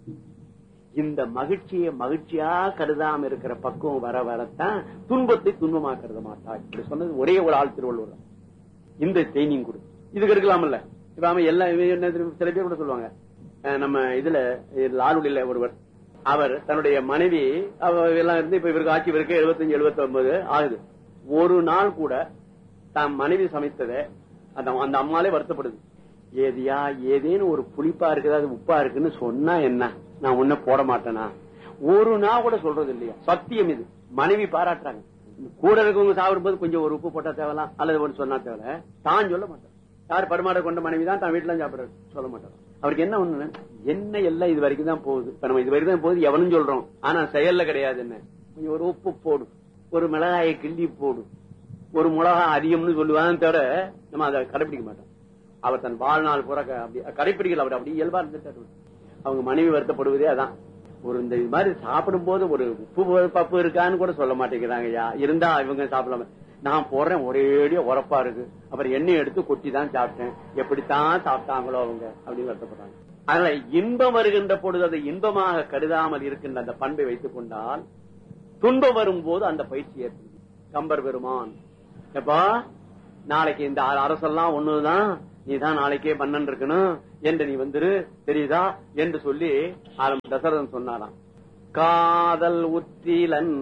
இந்த மகிழ்ச்சியை மகிழ்ச்சியா கருதாம இருக்கிற பக்குவம் வர வரத்தான் துன்பத்தை துன்பமா கருத மாட்டா இப்படி சொன்னது ஒரே ஒரு ஆள் திருவள்ளுவர் தான். இந்த ட்ரைனிங் கொடு இதுக்கு இருக்கலாம்ல இப்ப அவன் எல்லாம் இவன் என்ன தெரியுமா? சில பேர் கூட சொல்லுவாங்க அஹ் நம்ம இதுல லாலுடில ஒருவர் அவர் தன்னுடைய மனைவி அவ எல்லாம் இருந்து இப்ப இவருக்கு ஆட்சி இவருக்கு எழுபத்தஞ்சு எழுபத்தி ஒன்பது ஆகுது ஒரு நாள் கூட தான் மனைவி சமைத்ததை அந்த அந்த அம்மாலே வருத்தப்படுது ஏதியா ஏதேனும் ஒரு புளிப்பா இருக்குது அது உப்பா இருக்குன்னு சொன்னா என்ன நான் உன்ன போட மாட்டேனா ஒரு நாள் கூட சொல்றது இல்லையா சத்தியம் இது மனைவி பாராட்டுறாங்க கூட இருக்கவங்க சாப்பிடும்போது கொஞ்சம் ஒரு உப்பு போட்டா தேவலாம் அல்லது ஒன்று சொன்னா தேவை தான் சொல்ல மாட்டார் யார் பரிமாற கொண்ட மனைவி தான் தான் வீட்டுல சாப்பிடுறாரு சொல்ல மாட்டார் அவருக்கு என்ன ஒண்ணு என்ன எல்லாம் இது வரைக்கும் தான் போகுது இப்ப நம்ம இது வரைக்கும் தான் போகுது எவனும் சொல்றோம் ஆனா செயல்ல கிடையாது என்ன கொஞ்சம் ஒரு உப்பு போடு ஒரு மிளகாயை கிள்ளி போடு ஒரு மிளகா அதிகம்னு சொல்லுவாங்க தவிர நம்ம அதை கடைபிடிக்க மாட்டோம் அவர் தன் வாழ்நாள் பூரா க- அப்படி கடைப்பிடிக்கல அவர் அப்படி இயல்பா இருந்துட்டாரு அவங்க மனைவி வருத்தப்படுவதே அதான் ஒரு இந்த இது மாதிரி சாப்பிடும் போது ஒரு உப்பு பப்பு இருக்கான்னு கூட சொல்ல மாட்டேங்கிறாங்க ஐயா இருந்தா இவங்க சாப்பிடலாம நான் போடுறேன் ஒரேடியா உரப்பா இருக்கு அப்புறம் எண்ணெய் எடுத்து கொட்டி தான் சாப்பிட்டேன் எப்படித்தான் சாப்பிட்டாங்களோ அவங்க அப்படின்னு வருத்தப்படுறாங்க அதனால இன்பம் வருகின்ற பொழுது அதை இன்பமாக கருதாமல் இருக்கின்ற அந்த பண்பை வைத்துக் கொண்டால் துன்பம் வரும்போது அந்த பயிற்சி ஏற்படுது கம்பர் பெருமான் எப்பா நாளைக்கு இந்த அ- அரசெல்லாம் ஒண்ணுதான் நீ தான் நாளைக்கே மன்னன் இருக்கணும் என்று நீ வந்துரு தெரியுதா என்று சொல்லி ஆரம் தசரதன் சொன்னாராம் காதல் உத்திலன்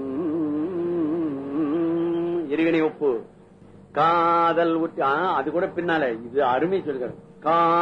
இருவினை ஒப்பு காதல் உத்தி ஆ, அது கூட பின்னால இது அருமை சொல்கிறார் கா